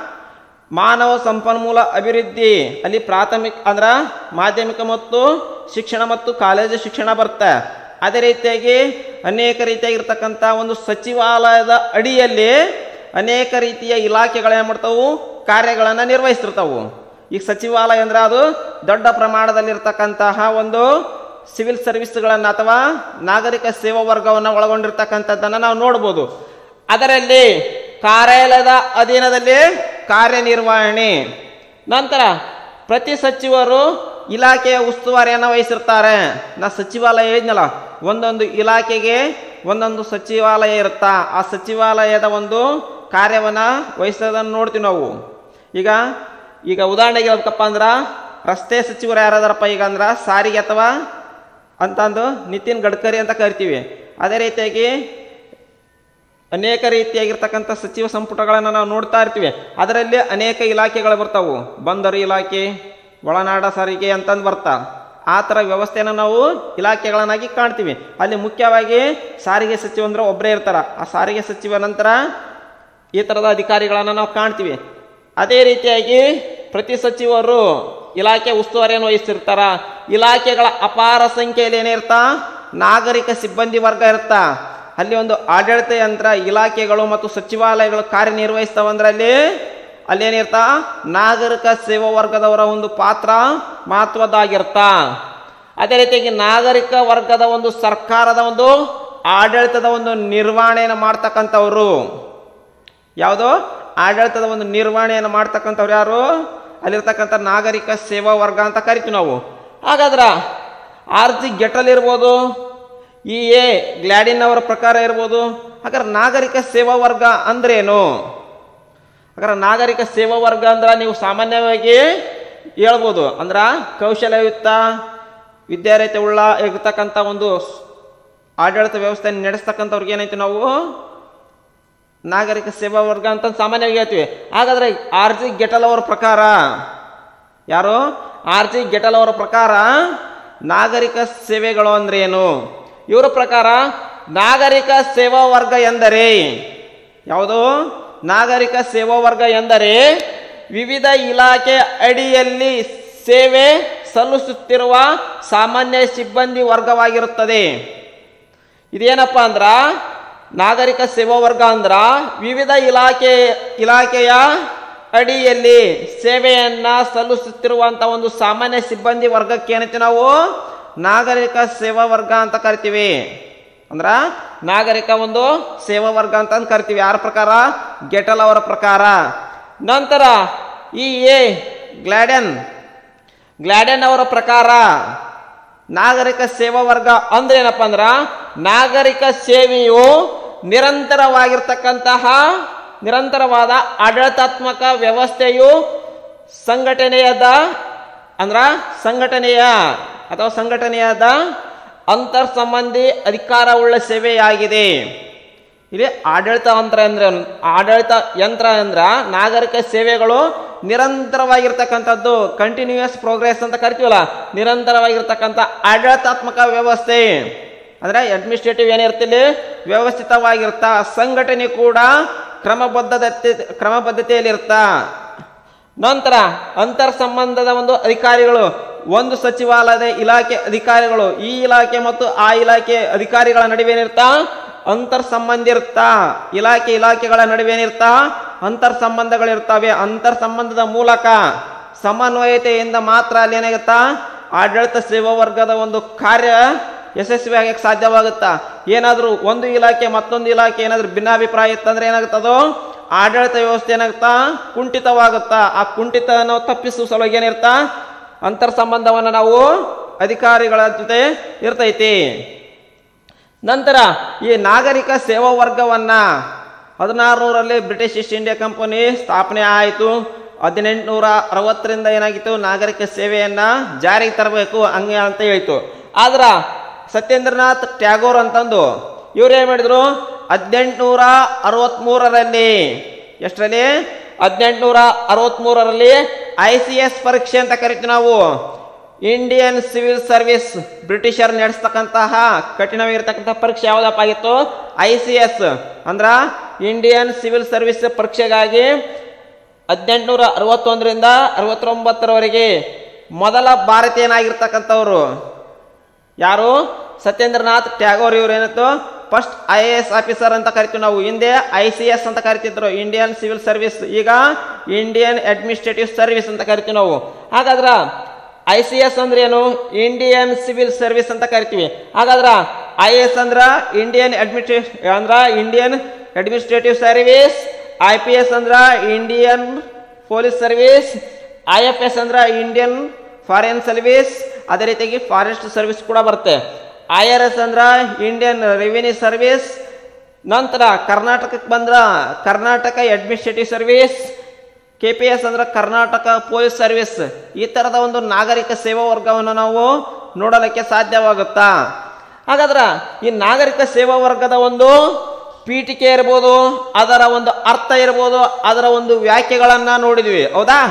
ಮಾನವ ಸಂಪನ್ಮೂಲ ಅಭಿವೃದ್ಧಿ ಅಲ್ಲಿ ಪ್ರಾಥಮಿಕ ಅಂದ್ರ ಮಾಧ್ಯಮಿಕ ಮತ್ತು ಶಿಕ್ಷಣ ಮತ್ತು ಕಾಲೇಜು ಶಿಕ್ಷಣ ಬರುತ್ತೆ ಅದೇ ರೀತಿಯಾಗಿ ಅನೇಕ ರೀತಿಯಾಗಿರ್ತಕ್ಕಂಥ ಒಂದು ಸಚಿವಾಲಯದ ಅಡಿಯಲ್ಲಿ ಅನೇಕ ರೀತಿಯ ಇಲಾಖೆಗಳು ಏನ್ ಮಾಡ್ತಾವು ಕಾರ್ಯಗಳನ್ನು ನಿರ್ವಹಿಸ್ತಿರ್ತಾವು ಈಗ ಸಚಿವಾಲಯ ಅಂದ್ರೆ ಅದು ದೊಡ್ಡ ಪ್ರಮಾಣದಲ್ಲಿರ್ತಕ್ಕಂತಹ ಒಂದು ಸಿವಿಲ್ ಸರ್ವಿಸ್ಗಳನ್ನು ಅಥವಾ ನಾಗರಿಕ ಸೇವಾ ವರ್ಗವನ್ನು ಒಳಗೊಂಡಿರ್ತಕ್ಕಂಥದ್ದನ್ನು ನಾವು ನೋಡ್ಬೋದು ಅದರಲ್ಲಿ ಕಾರ್ಯಾಲಯದ ಅಧೀನದಲ್ಲಿ ಕಾರ್ಯನಿರ್ವಹಣೆ ನಂತರ ಪ್ರತಿ ಸಚಿವರು ಇಲಾಖೆಯ ಉಸ್ತುವಾರಿಯನ್ನು ವಹಿಸಿರ್ತಾರೆ ನಾ ಸಚಿವಾಲಯ ಹೇಳಿದ್ನಲ್ಲ ಒಂದೊಂದು ಇಲಾಖೆಗೆ ಒಂದೊಂದು ಸಚಿವಾಲಯ ಇರುತ್ತಾ ಆ ಸಚಿವಾಲಯದ ಒಂದು ಕಾರ್ಯವನ್ನು ವಹಿಸೋದನ್ನು ನೋಡ್ತೀವಿ ನಾವು ಈಗ ಈಗ ಉದಾಹರಣೆಗೆ ಹೇಳ್ಬೇಕಪ್ಪ ಅಂದ್ರ ರಸ್ತೆ ಸಚಿವರು ಯಾರಾದಾರಪ್ಪ ಈಗ ಅಂದ್ರ ಸಾರಿಗೆ ಅಥವಾ ಅಂತಂದು ನಿತಿನ್ ಗಡ್ಕರಿ ಅಂತ ಕರಿತೀವಿ ಅದೇ ರೀತಿಯಾಗಿ ಅನೇಕ ರೀತಿಯಾಗಿರ್ತಕ್ಕಂಥ ಸಚಿವ ಸಂಪುಟಗಳನ್ನು ನಾವು ನೋಡ್ತಾ ಇರ್ತೀವಿ ಅದರಲ್ಲಿ ಅನೇಕ ಇಲಾಖೆಗಳು ಬರ್ತಾವು ಬಂದರು ಇಲಾಖೆ ಒಳನಾಡ ಸಾರಿಗೆ ಅಂತಂದು ಬರ್ತಾ ಆ ಥರ ವ್ಯವಸ್ಥೆಯನ್ನು ನಾವು ಇಲಾಖೆಗಳನ್ನಾಗಿ ಕಾಣ್ತೀವಿ ಅಲ್ಲಿ ಮುಖ್ಯವಾಗಿ ಸಾರಿಗೆ ಸಚಿವ ಅಂದ್ರೆ ಒಬ್ಬರೇ ಇರ್ತಾರ ಆ ಸಾರಿಗೆ ಸಚಿವ ನಂತರ ಈ ಥರದ ಅಧಿಕಾರಿಗಳನ್ನು ನಾವು ಕಾಣ್ತೀವಿ ಅದೇ ರೀತಿಯಾಗಿ ಪ್ರತಿ ಸಚಿವರು ಇಲಾಖೆ ಉಸ್ತುವಾರಿಯನ್ನು ವಹಿಸ್ತಿರ್ತಾರ ಇಲಾಖೆಗಳ ಅಪಾರ ಸಂಖ್ಯೆಯಲ್ಲಿ ಏನಿರ್ತಾ ನಾಗರಿಕ ಸಿಬ್ಬಂದಿ ವರ್ಗ ಇರ್ತಾ ಅಲ್ಲಿ ಒಂದು ಆಡಳಿತ ಯಂತ್ರ ಇಲಾಖೆಗಳು ಮತ್ತು ಸಚಿವಾಲಯಗಳು ಕಾರ್ಯನಿರ್ವಹಿಸ್ತಾವಂದ್ರೆ ಅಲ್ಲಿ ಅಲ್ಲೇನಿರ್ತಾ ನಾಗರಿಕ ಸೇವಾ ವರ್ಗದವರ ಒಂದು ಪಾತ್ರ ಮಹತ್ವದ್ದಾಗಿರ್ತಾ ಅದೇ ರೀತಿಯಾಗಿ ನಾಗರಿಕ ವರ್ಗದ ಒಂದು ಸರ್ಕಾರದ ಒಂದು ಆಡಳಿತದ ಒಂದು ನಿರ್ವಹಣೆಯನ್ನು ಮಾಡ್ತಕ್ಕಂಥವ್ರು ಯಾವುದೋ ಆಡಳಿತದ ಒಂದು ನಿರ್ವಹಣೆಯನ್ನು ಮಾಡ್ತಕ್ಕಂಥವ್ರು ಯಾರು ಅಲ್ಲಿರ್ತಕ್ಕಂಥ ನಾಗರಿಕ ಸೇವಾ ವರ್ಗ ಅಂತ ಕರಿತೀವಿ ನಾವು ಹಾಗಾದ್ರೆ ಆರ್ ಜಿ ಗೆಟಲ್ ಇರ್ಬೋದು ಇ ಎ ಗ್ಲಾಡಿನ್ ಅವರ ಪ್ರಕಾರ ಇರ್ಬೋದು ಹಾಗಾದ್ರೆ ನಾಗರಿಕ ಸೇವಾ ವರ್ಗ ಅಂದ್ರೇನು ಹಾಗಾದ್ರೆ ನಾಗರಿಕ ಸೇವಾ ವರ್ಗ ಅಂದ್ರೆ ನೀವು ಸಾಮಾನ್ಯವಾಗಿ ಹೇಳ್ಬೋದು ಅಂದ್ರ ಕೌಶಲ್ಯಯುಕ್ತ ವಿದ್ಯಾರ್ಥಿ ಉಳ್ಳ ಇರ್ತಕ್ಕಂಥ ಒಂದು ಆಡಳಿತ ವ್ಯವಸ್ಥೆಯನ್ನು ನಡೆಸ್ತಕ್ಕಂಥವ್ರಿಗೆ ಏನೈತಿ ನಾವು ನಾಗರಿಕ ಸೇವಾ ವರ್ಗ ಅಂತ ಸಾಮಾನ್ಯವಾಗಿ ಹೇಳ್ತೀವಿ ಹಾಗಾದ್ರೆ ಆರ್ ಜಿ ಗೆಟಲ್ ಅವರ ಪ್ರಕಾರ ಯಾರು ಆರ್ ಜಿ ಗೆಟಲ್ ಅವರ ಪ್ರಕಾರ ನಾಗರಿಕ ಸೇವೆಗಳು ಅಂದ್ರೆ ಏನು ಇವರ ಪ್ರಕಾರ ನಾಗರಿಕ ಸೇವಾ ವರ್ಗ ಎಂದರೆ ಯಾವುದು ನಾಗರಿಕ ಸೇವಾ ವರ್ಗ ಎಂದರೆ ವಿವಿಧ ಇಲಾಖೆ ಅಡಿಯಲ್ಲಿ ಸೇವೆ ಸಲ್ಲಿಸುತ್ತಿರುವ ಸಾಮಾನ್ಯ ಸಿಬ್ಬಂದಿ ವರ್ಗವಾಗಿರುತ್ತದೆ ಇದೇನಪ್ಪ ಅಂದ್ರ ನಾಗರಿಕ ಸೇವಾ ವರ್ಗ ಅಂದ್ರ ವಿವಿಧ ಇಲಾಖೆ ಇಲಾಖೆಯ ಅಡಿಯಲ್ಲಿ ಸೇವೆಯನ್ನ ಸಲ್ಲಿಸುತ್ತಿರುವಂತ ಒಂದು ಸಾಮಾನ್ಯ ಸಿಬ್ಬಂದಿ ವರ್ಗಕ್ಕೆ ಏನೈತಿ ನಾವು ನಾಗರಿಕ ಸೇವಾ ವರ್ಗ ಅಂತ ಕರಿತೀವಿ ಅಂದ್ರ ನಾಗರಿಕ ಒಂದು ಸೇವಾ ವರ್ಗ ಅಂತ ಅಂದ್ ಕರಿತೀವಿ ಯಾರ ಪ್ರಕಾರ ಗೆಟಲ್ ಅವರ ಪ್ರಕಾರ ನಂತರ ಈ ಎ ಗ್ಲಾಡೆನ್ ಗ್ಲಾಡೆನ್ ಅವರ ಪ್ರಕಾರ ನಾಗರಿಕ ಸೇವಾ ವರ್ಗ ಅಂದ್ರೆ ಏನಪ್ಪ ಅಂದ್ರ ನಾಗರಿಕ ಸೇವೆಯು ನಿರಂತರವಾಗಿರ್ತಕ್ಕಂತಹ ನಿರಂತರವಾದ ಆಡಳಿತಾತ್ಮಕ ವ್ಯವಸ್ಥೆಯು ಸಂಘಟನೆಯದ ಅಂದ್ರ ಸಂಘಟನೆಯ ಅಥವಾ ಸಂಘಟನೆಯಾದ ಅಂತರ್ ಸಂಬಂಧಿ ಅಧಿಕಾರವುಳ್ಳ ಸೇವೆಯಾಗಿದೆ ಇಲ್ಲಿ ಆಡಳಿತ ಯಂತ್ರ ಅಂದ್ರೆ ಏನು? ಆಡಳಿತ ಯಂತ್ರ ಅಂದ್ರ ನಾಗರಿಕ ಸೇವೆಗಳು ನಿರಂತರವಾಗಿರ್ತಕ್ಕಂಥದ್ದು ಕಂಟಿನ್ಯೂಯಸ್ ಪ್ರೋಗ್ರೆಸ್ ಅಂತ ಕರಿತೀವಲ್ಲ ನಿರಂತರವಾಗಿರ್ತಕ್ಕಂಥ ಆಡಳಿತಾತ್ಮಕ ವ್ಯವಸ್ಥೆ ಅಂದ್ರೆ ಅಡ್ಮಿನಿಸ್ಟ್ರೇಟಿವ್ ಏನಿರ್ತಿಲ್ಲಿ ವ್ಯವಸ್ಥಿತವಾಗಿರ್ತಾ ಸಂಘಟನೆ ಕೂಡ ಕ್ರಮಬದ್ಧತೆ ಕ್ರಮಬದ್ಧತೆಯಲ್ಲಿರ್ತಾ ನಂತರ ಅಂತರ್ ಸಂಬಂಧದ ಒಂದು ಅಧಿಕಾರಿಗಳು ಒಂದು ಸಚಿವಾಲಯದ ಇಲಾಖೆ ಅಧಿಕಾರಿಗಳು ಈ ಇಲಾಖೆ ಮತ್ತು ಆ ಇಲಾಖೆ ಅಧಿಕಾರಿಗಳ ನಡುವೆ ಏನಿರ್ತಾ ಅಂತರ್ ಸಂಬಂಧ ಇರ್ತಾ ಇಲಾಖೆ ಇಲಾಖೆಗಳ ನಡುವೆ ಏನಿರ್ತಾ ಅಂತರ್ ಸಂಬಂಧಗಳಿರ್ತವೆ ಅಂತರ್ ಸಂಬಂಧದ ಮೂಲಕ ಸಮನ್ವಯತೆಯಿಂದ ಮಾತ್ರ ಅಲ್ಲಿ ಏನಾಗುತ್ತಾ ಆಡಳಿತ ಸೇವಾ ವರ್ಗದ ಒಂದು ಕಾರ್ಯ ಯಶಸ್ವಿ ಆಗಕ್ಕೆ ಸಾಧ್ಯವಾಗುತ್ತಾ ಏನಾದರೂ ಒಂದು ಇಲಾಖೆ ಮತ್ತೊಂದು ಇಲಾಖೆ ಏನಾದರೂ ಭಿನ್ನಾಭಿಪ್ರಾಯ ಇತ್ತಂದ್ರೆ ಏನಾಗುತ್ತದೋ ಆಡಳಿತ ವ್ಯವಸ್ಥೆ ಏನಾಗುತ್ತಾ ಕುಂಠಿತವಾಗುತ್ತಾ ಆ ಕುಂಠಿತವನ್ನು ತಪ್ಪಿಸುವ ಸಲುವಾಗಿ ಏನಿರ್ತಾ ಅಂತರ್ ಸಂಬಂಧವನ್ನು ನಾವು ಅಧಿಕಾರಿಗಳ ಜೊತೆ ಇರ್ತೈತಿ ನಂತರ ಈ ನಾಗರಿಕ ಸೇವಾ ವರ್ಗವನ್ನ ಹದಿನಾರುನೂರಲ್ಲಿ ಬ್ರಿಟಿಷ್ ಈಸ್ಟ್ ಇಂಡಿಯಾ ಕಂಪನಿ ಸ್ಥಾಪನೆ ಆಯಿತು ಹದಿನೆಂಟುನೂರ ಅರವತ್ತರಿಂದ ಏನಾಗಿತ್ತು ನಾಗರಿಕ ಸೇವೆಯನ್ನ ಜಾರಿಗೆ ತರಬೇಕು ಹಂಗೆ ಅಂತ ಹೇಳಿತು ಆದ್ರ ಸತ್ಯೇಂದ್ರನಾಥ್ ಟ್ಯಾಗೋರ್ ಅಂತಂದು ಇವ್ರು ಏನ್ ಮಾಡಿದ್ರು ಹದಿನೆಂಟುನೂರ ಅರವತ್ಮೂರರಲ್ಲಿ ಎಷ್ಟರಲ್ಲಿ ಹದಿನೆಂಟುನೂರ ಅರವತ್ಮೂರರಲ್ಲಿ ಐ ಸಿ ಎಸ್ ಪರೀಕ್ಷೆ ಅಂತ ಕರಿತೀವಿ ನಾವು ಇಂಡಿಯನ್ ಸಿವಿಲ್ ಸರ್ವಿಸ್ ಬ್ರಿಟಿಷರ್ ನಡೆಸ್ತಕ್ಕಂತಹ ಕಠಿಣವಾಗಿರ್ತಕ್ಕಂತಹ ಪರೀಕ್ಷೆ ಯಾವುದಪ್ಪ ಆಗಿತ್ತು ಐ ಸಿ ಎಸ್ ಅಂದ್ರ ಇಂಡಿಯನ್ ಸಿವಿಲ್ ಸರ್ವಿಸ್ ಪರೀಕ್ಷೆಗಾಗಿ ಹದಿನೆಂಟುನೂರ ಅರವತ್ತೊಂದರಿಂದ ಅರವತ್ತೊಂಬತ್ತರವರೆಗೆ ಮೊದಲ ಭಾರತೀಯನಾಗಿರ್ತಕ್ಕಂಥವ್ರು ಯಾರು ಸತ್ಯೇಂದ್ರನಾಥ್ ಟ್ಯಾಗೋರ್ ಇವ್ರು ಏನಿತ್ತು first I A S officer ಅಂತ ಕರಿತೀವಿ ನಾವು ಹಿಂದೆ ಐ ಸಿ ಎಸ್ ಅಂತ ಕರಿತಿದ್ರು ಇಂಡಿಯನ್ ಸಿವಿಲ್ ಸರ್ವಿಸ್ ಈಗ ಇಂಡಿಯನ್ ಅಡ್ಮಿನಿಸ್ಟ್ರೇಟಿವ್ ಸರ್ವಿಸ್ ಅಂತ ಕರಿತೀವಿ ನಾವು ಹಾಗಾದ್ರ ಐ ಸಿ ಎಸ್ ಅಂದ್ರೆ ಏನು ಇಂಡಿಯನ್ ಸಿವಿಲ್ ಸರ್ವಿಸ್ ಅಂತ ಕರಿತೀವಿ ಹಾಗಾದ್ರ ಐ ಎಸ್ ಅಂದ್ರ ಇಂಡಿಯನ್ ಅಡ್ಮಿನಿಸ್ಟ್ರೇ ಅಂದ್ರ Indian Administrative Service I P S ಅಂದ್ರ Indian Police Service I F S ಅಂದ್ರ ಇಂಡಿಯನ್ ಫಾರಿನ್ ಸರ್ವಿಸ್ ಅದೇ ರೀತಿಯಾಗಿ ಫಾರೆಸ್ಟ್ ಸರ್ವಿಸ್ ಕೂಡ ಬರುತ್ತೆ ಐ ಆರ್ ಎಸ್ ಅಂದ್ರ ಇಂಡಿಯನ್ ರೆವಿನ್ಯೂ ಸರ್ವಿಸ್ ನಂತರ ಕರ್ನಾಟಕಕ್ಕೆ ಬಂದ್ರ Karnataka Administrative Service K P S ಅಂದ್ರೆ ಕರ್ನಾಟಕ ಪೊಲೀಸ್ ಸರ್ವಿಸ್ ಈ ಥರದ ಒಂದು ನಾಗರಿಕ ಸೇವಾ ವರ್ಗವನ್ನು ನಾವು ನೋಡಲಿಕ್ಕೆ ಸಾಧ್ಯವಾಗುತ್ತಾ ಹಾಗಾದ್ರೆ ಈ ನಾಗರಿಕ ಸೇವಾ ವರ್ಗದ ಒಂದು ಪೀಠಿಕೆ ಇರ್ಬೋದು ಅದರ ಒಂದು ಅರ್ಥ ಇರ್ಬೋದು ಅದರ ಒಂದು ವ್ಯಾಖ್ಯೆಗಳನ್ನ ನೋಡಿದ್ವಿ ಹೌದಾ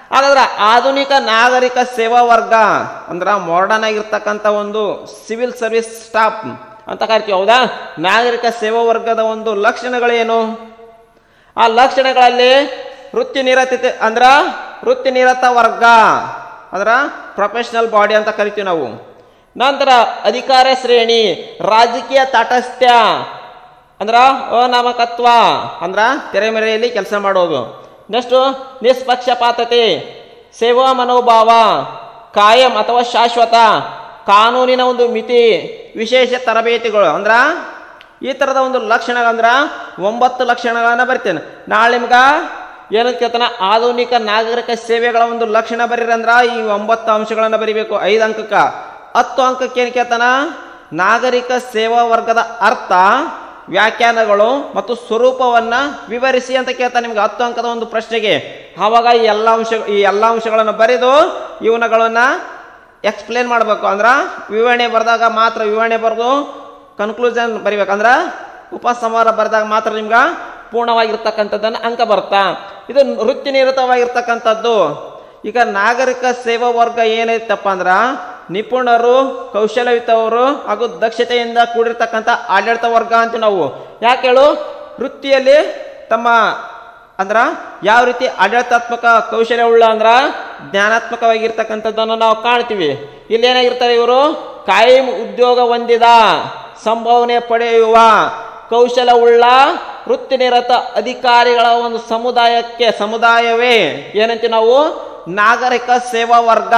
ಹಾಗಾದ್ರೆ ಆಧುನಿಕ ನಾಗರಿಕ ಸೇವಾ ವರ್ಗ ಅಂದ್ರೆ ಮಾಡರ್ನ್ ಆಗಿರ್ತಕ್ಕಂಥ ಒಂದು ಸಿವಿಲ್ ಸರ್ವಿಸ್ ಸ್ಟಾಫ್ ಅಂತ ಕರಿತೀವಿ ಹೌದಾ ನಾಗರಿಕ ಸೇವಾ ವರ್ಗದ ಒಂದು ಲಕ್ಷಣಗಳೇನು ಆ ಲಕ್ಷಣಗಳಲ್ಲಿ ವೃತ್ತಿ ನಿರತತೆ ಅಂದ್ರ ವೃತ್ತಿ ನಿರತ ವರ್ಗ ಅಂದ್ರ ಪ್ರೊಫೆಷನಲ್ ಬಾಡಿ ಅಂತ ಕರಿತೀವಿ ನಾವು ನಂತರ ಅಧಿಕಾರ ಶ್ರೇಣಿ ರಾಜಕೀಯ ತಾಟಸ್ಥ್ಯ ಅಂದ್ರ ಅನಾಮಕತ್ವ ಅಂದ್ರ ತೆರೆಮರೆಯಲ್ಲಿ ಕೆಲಸ ಮಾಡೋದು ನೆಕ್ಸ್ಟು ನಿಷ್ಪಕ್ಷಪಾತತೆ ಸೇವಾ ಮನೋಭಾವ ಕಾಯಂ ಅಥವಾ ಶಾಶ್ವತ ಕಾನೂನಿನ ಒಂದು ಮಿತಿ ವಿಶೇಷ ತರಬೇತಿಗಳು ಅಂದ್ರ ಈ ಥರದ ಒಂದು ಲಕ್ಷಣಗಳಂದ್ರ ಒಂಬತ್ತು ಲಕ್ಷಣಗಳನ್ನ ಬರ್ತೇನೆ ನಾಳೆ ನಿಮ್ಗೆ ಏನಂತ ಕೇಳ್ತಾನ ಆಧುನಿಕ ನಾಗರಿಕ ಸೇವೆಗಳ ಒಂದು ಲಕ್ಷಣ ಬರೀರಿ ಅಂದ್ರ ಈ ಒಂಬತ್ತು ಅಂಶಗಳನ್ನ ಬರಿಬೇಕು ಐದು ಅಂಕಕ್ಕ ಹತ್ತು ಅಂಕಕ್ಕೆ ಏನು ಕೇಳ್ತಾನ ನಾಗರಿಕ ಸೇವಾ ವರ್ಗದ ಅರ್ಥ ವ್ಯಾಖ್ಯಾನಗಳು ಮತ್ತು ಸ್ವರೂಪವನ್ನ ವಿವರಿಸಿ ಅಂತ ಕೇಳ್ತಾನೆ ನಿಮ್ಗೆ ಹತ್ತು ಅಂಕದ ಒಂದು ಪ್ರಶ್ನೆಗೆ ಆವಾಗ ಈ ಎಲ್ಲ ಅಂಶ ಈ ಎಲ್ಲ ಅಂಶಗಳನ್ನು ಬರೆದು ಇವನಗಳನ್ನ ಎಕ್ಸ್ಪ್ಲೇನ್ ಮಾಡಬೇಕು ಅಂದ್ರೆ ವಿವರಣೆ ಬರೆದಾಗ ಮಾತ್ರ ವಿವರಣೆ ಬರೆದು ಕನ್ಕ್ಲೂಷನ್ ಬರಿಬೇಕಂದ್ರೆ ಉಪಸಂಹಾರ ಬರೆದಾಗ ಮಾತ್ರ ನಿಮ್ಗೆ ಪೂರ್ಣವಾಗಿರ್ತಕ್ಕಂಥದ್ದನ್ನು ಅಂಕ ಬರುತ್ತಾ ಇದು ವೃತ್ತಿ ನಿರತವಾಗಿರ್ತಕ್ಕಂಥದ್ದು ಈಗ ನಾಗರಿಕ ಸೇವಾ ವರ್ಗ ಏನೈತಪ್ಪ ಅಂದ್ರ ನಿಪುಣರು ಕೌಶಲ್ಯಯುತವರು ಹಾಗೂ ದಕ್ಷತೆಯಿಂದ ಕೂಡಿರ್ತಕ್ಕಂಥ ಆಡಳಿತ ವರ್ಗ ಅಂತ ನಾವು ಯಾಕೆ ಹೇಳು ವೃತ್ತಿಯಲ್ಲಿ ತಮ್ಮ ಅಂದ್ರ ಯಾವ ರೀತಿ ಆಡಳಿತಾತ್ಮಕ ಕೌಶಲ್ಯ ಉಳ್ಳ ಅಂದ್ರ ಜ್ಞಾನಾತ್ಮಕವಾಗಿರ್ತಕ್ಕಂಥದ್ದನ್ನು ನಾವು ಕಾಣ್ತೀವಿ ಇಲ್ಲಿ ಏನಾಗಿರ್ತಾರೆ ಇವರು ಕಾಯಂ ಉದ್ಯೋಗ ಹೊಂದಿದ ಸಂಭಾವನೆ ಪಡೆಯುವ ಕೌಶಲ ಉಳ್ಳ ವೃತ್ತಿನಿರತ ಅಧಿಕಾರಿಗಳ ಒಂದು ಸಮುದಾಯಕ್ಕೆ ಸಮುದಾಯವೇ ಏನಂತೀವಿ ನಾವು ನಾಗರಿಕ ಸೇವಾ ವರ್ಗ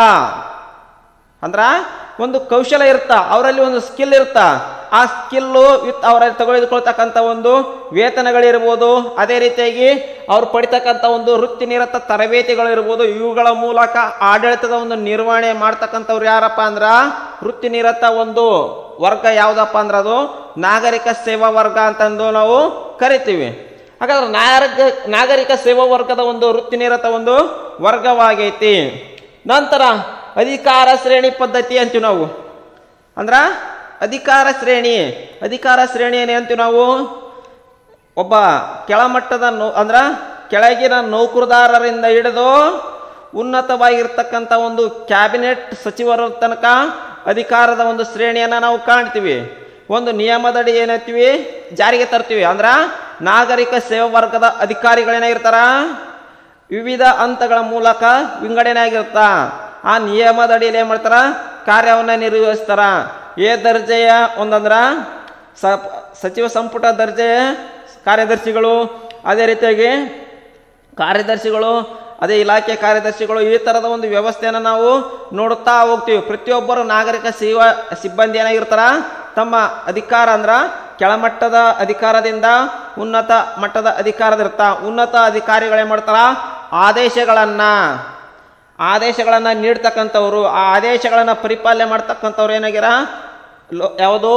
ಅಂದ್ರ ಒಂದು ಕೌಶಲ ಇರ್ತ ಅವರಲ್ಲಿ ಒಂದು ಸ್ಕಿಲ್ ಇರ್ತ ಆ ಸ್ಕಿಲ್ಲು ವಿತ್ ಅವರಲ್ಲಿ ತೆಗೆದುಕೊಳ್ತಕ್ಕಂಥ ಒಂದು ವೇತನಗಳಿರ್ಬೋದು ಅದೇ ರೀತಿಯಾಗಿ ಅವ್ರು ಪಡಿತಕ್ಕಂಥ ಒಂದು ವೃತ್ತಿ ನಿರತ ತರಬೇತಿಗಳಿರ್ಬೋದು ಇವುಗಳ ಮೂಲಕ ಆಡಳಿತದ ಒಂದು ನಿರ್ವಹಣೆ ಮಾಡ್ತಕ್ಕಂಥವ್ರು ಯಾರಪ್ಪ ಅಂದ್ರ ವೃತ್ತಿ ನಿರತ ಒಂದು ವರ್ಗ ಯಾವುದಪ್ಪ ಅಂದ್ರ ಅದು ನಾಗರಿಕ ಸೇವಾ ವರ್ಗ ಅಂತಂದು ನಾವು ಕರಿತೀವಿ ಹಾಗಾದ್ರೆ ನಾಗರಿಕ ನಾಗರಿಕ ಸೇವಾ ವರ್ಗದ ಒಂದು ವೃತ್ತಿ ನಿರತ ಒಂದು ವರ್ಗವಾಗೈತಿ ನಂತರ ಅಧಿಕಾರ ಶ್ರೇಣಿ ಪದ್ಧತಿ ಅಂತೀವಿ ನಾವು ಅಂದ್ರ ಅಧಿಕಾರ ಶ್ರೇಣಿ ಅಧಿಕಾರ ಶ್ರೇಣಿ ಏನೇ ಅಂತೀವಿ ನಾವು ಒಬ್ಬ ಕೆಳಮಟ್ಟದ ನೌ ಅಂದ್ರ ಕೆಳಗಿನ ನೌಕರದಾರರಿಂದ ಹಿಡಿದು ಉನ್ನತವಾಗಿರ್ತಕ್ಕಂಥ ಒಂದು ಕ್ಯಾಬಿನೆಟ್ ಸಚಿವರ ತನಕ ಅಧಿಕಾರದ ಒಂದು ಶ್ರೇಣಿಯನ್ನು ನಾವು ಕಾಣ್ತೀವಿ ಒಂದು ನಿಯಮದಡಿ ಏನಂತೀವಿ ಜಾರಿಗೆ ತರ್ತೀವಿ ಅಂದ್ರ ನಾಗರಿಕ ಸೇವಾ ವರ್ಗದ ಅಧಿಕಾರಿಗಳೇನಾಗಿರ್ತಾರ ವಿವಿಧ ಹಂತಗಳ ಮೂಲಕ ವಿಂಗಡಣೆ ಆಗಿರುತ್ತಾ ಆ ನಿಯಮದ ಅಡಿಯಲ್ಲಿ ಏನ್ ಮಾಡ್ತಾರ ಕಾರ್ಯವನ್ನು ನಿರ್ವಹಿಸ್ತಾರ ಎ ದರ್ಜೆಯ ಒಂದಂದ್ರ ಸ ಸಚಿವ ಸಂಪುಟ ದರ್ಜೆಯ ಕಾರ್ಯದರ್ಶಿಗಳು ಅದೇ ರೀತಿಯಾಗಿ ಕಾರ್ಯದರ್ಶಿಗಳು ಅದೇ ಇಲಾಖೆ ಕಾರ್ಯದರ್ಶಿಗಳು ಈ ಥರದ ಒಂದು ವ್ಯವಸ್ಥೆಯನ್ನು ನಾವು ನೋಡುತ್ತಾ ಹೋಗ್ತೀವಿ ಪ್ರತಿಯೊಬ್ಬರು ನಾಗರಿಕ ಸೇವಾ ಸಿಬ್ಬಂದಿ ಏನಾಗಿರ್ತಾರ ತಮ್ಮ ಅಧಿಕಾರ ಅಂದ್ರ ಕೆಳಮಟ್ಟದ ಅಧಿಕಾರದಿಂದ ಉನ್ನತ ಮಟ್ಟದ ಅಧಿಕಾರದಿರ್ತ ಉನ್ನತ ಅಧಿಕಾರಿಗಳೇನ್ ಮಾಡ್ತಾರ ಆದೇಶಗಳನ್ನ ಆದೇಶಗಳನ್ನ ನೀಡ್ತಕ್ಕಂಥವ್ರು ಆ ಆದೇಶಗಳನ್ನ ಪರಿಪಾಲನೆ ಮಾಡ್ತಕ್ಕಂಥವ್ರು ಏನಾಗ್ಯಾರ ಲೋ- ಯಾವುದು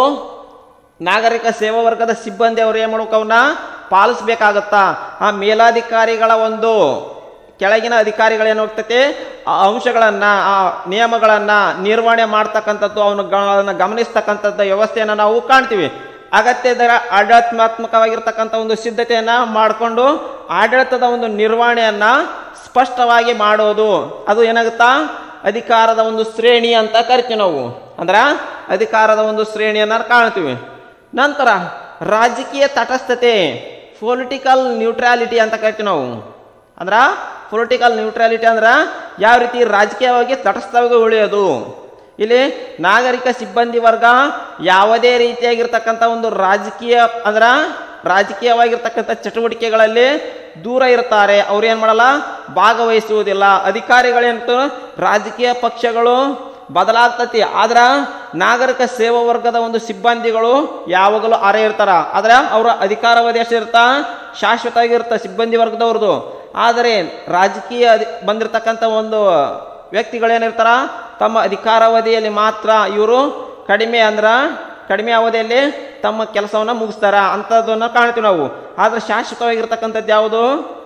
ನಾಗರಿಕ ಸೇವಾ ವರ್ಗದ ಸಿಬ್ಬಂದಿ ಅವರು ಏನು ಮಾಡ್ಬೇಕು ಅವನ್ನ ಪಾಲಿಸ್ಬೇಕಾಗತ್ತಾ ಆ ಮೇಲಾಧಿಕಾರಿಗಳ ಒಂದು ಕೆಳಗಿನ ಅಧಿಕಾರಿಗಳೇನು ಹೋಗ್ತೈತಿ ಆ ಅಂಶಗಳನ್ನ ಆ ನಿಯಮಗಳನ್ನ ನಿರ್ವಹಣೆ ಮಾಡ್ತಕ್ಕಂಥದ್ದು ಅವನು ಗಳನ್ನ ಗಮನಿಸ್ತಕ್ಕಂಥದ್ದು ವ್ಯವಸ್ಥೆಯನ್ನು ನಾವು ಕಾಣ್ತೀವಿ ಅಗತ್ಯದ ಆಡಳಿತಾತ್ಮಕವಾಗಿರ್ತಕ್ಕಂಥ ಒಂದು ಸಿದ್ಧತೆಯನ್ನ ಮಾಡಿಕೊಂಡು ಆಡಳಿತದ ಒಂದು ನಿರ್ವಹಣೆಯನ್ನ ಸ್ಪಷ್ಟವಾಗಿ ಮಾಡೋದು ಅದು ಏನಾಗುತ್ತಾ ಅಧಿಕಾರದ ಒಂದು ಶ್ರೇಣಿ ಅಂತ ಕರಿತೀವಿ ನಾವು ಅಂದ್ರ ಅಧಿಕಾರದ ಒಂದು ಶ್ರೇಣಿಯನ್ನ ಕಾಣ್ತೀವಿ ನಂತರ ರಾಜಕೀಯ ತಟಸ್ಥತೆ ಪೊಲಿಟಿಕಲ್ ನ್ಯೂಟ್ರಾಲಿಟಿ ಅಂತ ಕರಿತೀವಿ ನಾವು ಅಂದ್ರ ಪೊಲಿಟಿಕಲ್ ನ್ಯೂಟ್ರಾಲಿಟಿ ಅಂದ್ರ ಯಾವ ರೀತಿ ರಾಜಕೀಯವಾಗಿ ತಟಸ್ಥವಾಗಿ ಉಳಿಯೋದು ಇಲ್ಲಿ ನಾಗರಿಕ ಸಿಬ್ಬಂದಿ ವರ್ಗ ಯಾವುದೇ ರೀತಿಯಾಗಿರ್ತಕ್ಕಂಥ ಒಂದು ರಾಜಕೀಯ ಅಂದ್ರ ರಾಜಕೀಯವಾಗಿರ್ತಕ್ಕಂಥ ಚಟುವಟಿಕೆಗಳಲ್ಲಿ ದೂರ ಇರ್ತಾರೆ ಅವ್ರು ಏನು ಮಾಡಲ್ಲ ಭಾಗವಹಿಸುವುದಿಲ್ಲ ಅಧಿಕಾರಿಗಳೇನು ರಾಜಕೀಯ ಪಕ್ಷಗಳು ಬದಲಾಗ್ತತಿ ಆದ್ರ ನಾಗರಿಕ ಸೇವಾ ವರ್ಗದ ಒಂದು ಸಿಬ್ಬಂದಿಗಳು ಯಾವಾಗಲೂ ಅರೆ ಇರ್ತಾರ ಆದ್ರೆ ಅವರ ಅಧಿಕಾರಾವಧಿ ಎಷ್ಟಿರ್ತಾ ಶಾಶ್ವತ ಆಗಿರ್ತ ಸಿಬ್ಬಂದಿ ವರ್ಗದವ್ರದ್ದು ಆದರೆ ರಾಜಕೀಯ ಅಧಿ ಬಂದಿರತಕ್ಕಂಥ ಒಂದು ವ್ಯಕ್ತಿಗಳೇನಿರ್ತಾರ ತಮ್ಮ ಅಧಿಕಾರಾವಧಿಯಲ್ಲಿ ಮಾತ್ರ ಇವರು ಕಡಿಮೆ ಅಂದ್ರ ಕಡಿಮೆ ಅವಧಿಯಲ್ಲಿ ತಮ್ಮ ಕೆಲಸವನ್ನು ಮುಗಿಸ್ತಾರ ಅಂಥದ್ದನ್ನು ಕಾಣ್ತೀವಿ ನಾವು ಆದ್ರೆ ಶಾಶ್ವತವಾಗಿರ್ತಕ್ಕಂಥದ್ದು ಯಾವುದು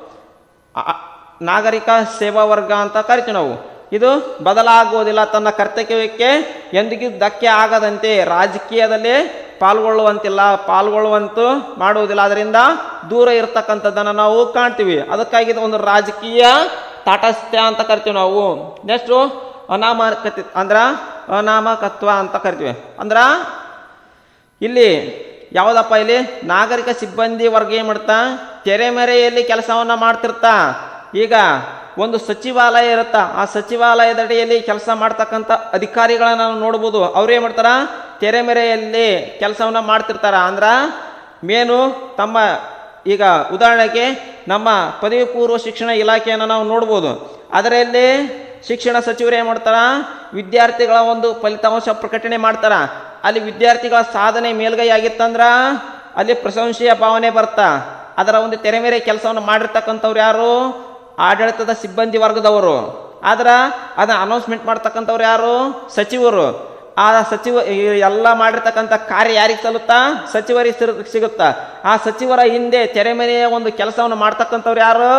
ಆ- ನಾಗರಿಕ ಸೇವಾ ವರ್ಗ ಅಂತ ಕರಿತೀವಿ ನಾವು ಇದು ಬದಲಾಗುವುದಿಲ್ಲ ತನ್ನ ಕರ್ತವ್ಯಕ್ಕೆ ಎಂದಿಗೂ ಧಕ್ಕೆ ಆಗದಂತೆ ರಾಜಕೀಯದಲ್ಲಿ ಪಾಲ್ಗೊಳ್ಳುವಂತಿಲ್ಲ ಪಾಲ್ಗೊಳ್ಳುವಂತೂ ಮಾಡುವುದಿಲ್ಲ ಅದರಿಂದ ದೂರ ಇರತಕ್ಕಂಥದ್ದನ್ನು ನಾವು ಕಾಣ್ತೀವಿ ಅದಕ್ಕಾಗಿ ಇದು ಒಂದು ರಾಜಕೀಯ ತಾಟಸ್ಥ್ಯ ಅಂತ ಕರಿತೀವಿ ನಾವು ನೆಕ್ಸ್ಟು ಅನಾಮಕತೆ ಅಂದ್ರ ಅನಾಮಕತ್ವ ಅಂತ ಕರಿತೀವಿ ಅಂದ್ರ ಇಲ್ಲಿ ಯಾವುದಪ್ಪ ಇಲ್ಲಿ ನಾಗರಿಕ ಸಿಬ್ಬಂದಿ ವರ್ಗ ಏನು ಮಾಡ್ತಾ ತೆರೆಮರೆಯಲ್ಲಿ ಕೆಲಸವನ್ನ ಮಾಡ್ತಿರ್ತಾ ಈಗ ಒಂದು ಸಚಿವಾಲಯ ಇರುತ್ತಾ ಆ ಸಚಿವಾಲಯದ ಅಡಿಯಲ್ಲಿ ಕೆಲಸ ಮಾಡ್ತಕ್ಕಂಥ ಅಧಿಕಾರಿಗಳನ್ನ ನಾವು ನೋಡ್ಬೋದು ಅವ್ರು ಏನು ಮಾಡ್ತಾರ ತೆರೆಮರೆಯಲ್ಲಿ ಕೆಲಸವನ್ನ ಮಾಡ್ತಿರ್ತಾರ ಅಂದ್ರ ಮೇನು ತಮ್ಮ ಈಗ ಉದಾಹರಣೆಗೆ ನಮ್ಮ ಪದವಿ ಪೂರ್ವ ಶಿಕ್ಷಣ ಇಲಾಖೆಯನ್ನು ನಾವು ನೋಡ್ಬೋದು ಅದರಲ್ಲಿ ಶಿಕ್ಷಣ ಸಚಿವರು ಏನು ಮಾಡ್ತಾರ ವಿದ್ಯಾರ್ಥಿಗಳ ಒಂದು ಫಲಿತಾಂಶ ಪ್ರಕಟಣೆ ಮಾಡ್ತಾರ ಅಲ್ಲಿ ವಿದ್ಯಾರ್ಥಿಗಳ ಸಾಧನೆ ಮೇಲ್ಗೈ ಆಗಿತ್ತಂದ್ರ ಅಲ್ಲಿ ಪ್ರಶಂಸೆಯ ಭಾವನೆ ಬರ್ತಾ ಅದರ ಒಂದು ತೆರೆ ಮೇಲೆ ಕೆಲಸವನ್ನು ಮಾಡಿರ್ತಕ್ಕಂಥವ್ರು ಯಾರು ಆಡಳಿತದ ಸಿಬ್ಬಂದಿ ವರ್ಗದವರು ಆದ್ರ ಅದನ್ನ ಅನೌನ್ಸ್ಮೆಂಟ್ ಮಾಡ್ತಕ್ಕಂಥವ್ರು ಯಾರು ಸಚಿವರು ಆ ಸಚಿವ ಈ ಎಲ್ಲ ಮಾಡಿರ್ತಕ್ಕಂಥ ಕಾರ್ಯ ಯಾರಿಗೆ ಸಲ್ಲುತ್ತಾ ಸಚಿವರಿಗೆ ಸಿರ್- ಸಿಗುತ್ತಾ ಆ ಸಚಿವರ ಹಿಂದೆ ತೆರೆ ಮನೆಯ ಒಂದು ಕೆಲಸವನ್ನು ಮಾಡ್ತಕ್ಕಂಥವ್ರು ಯಾರು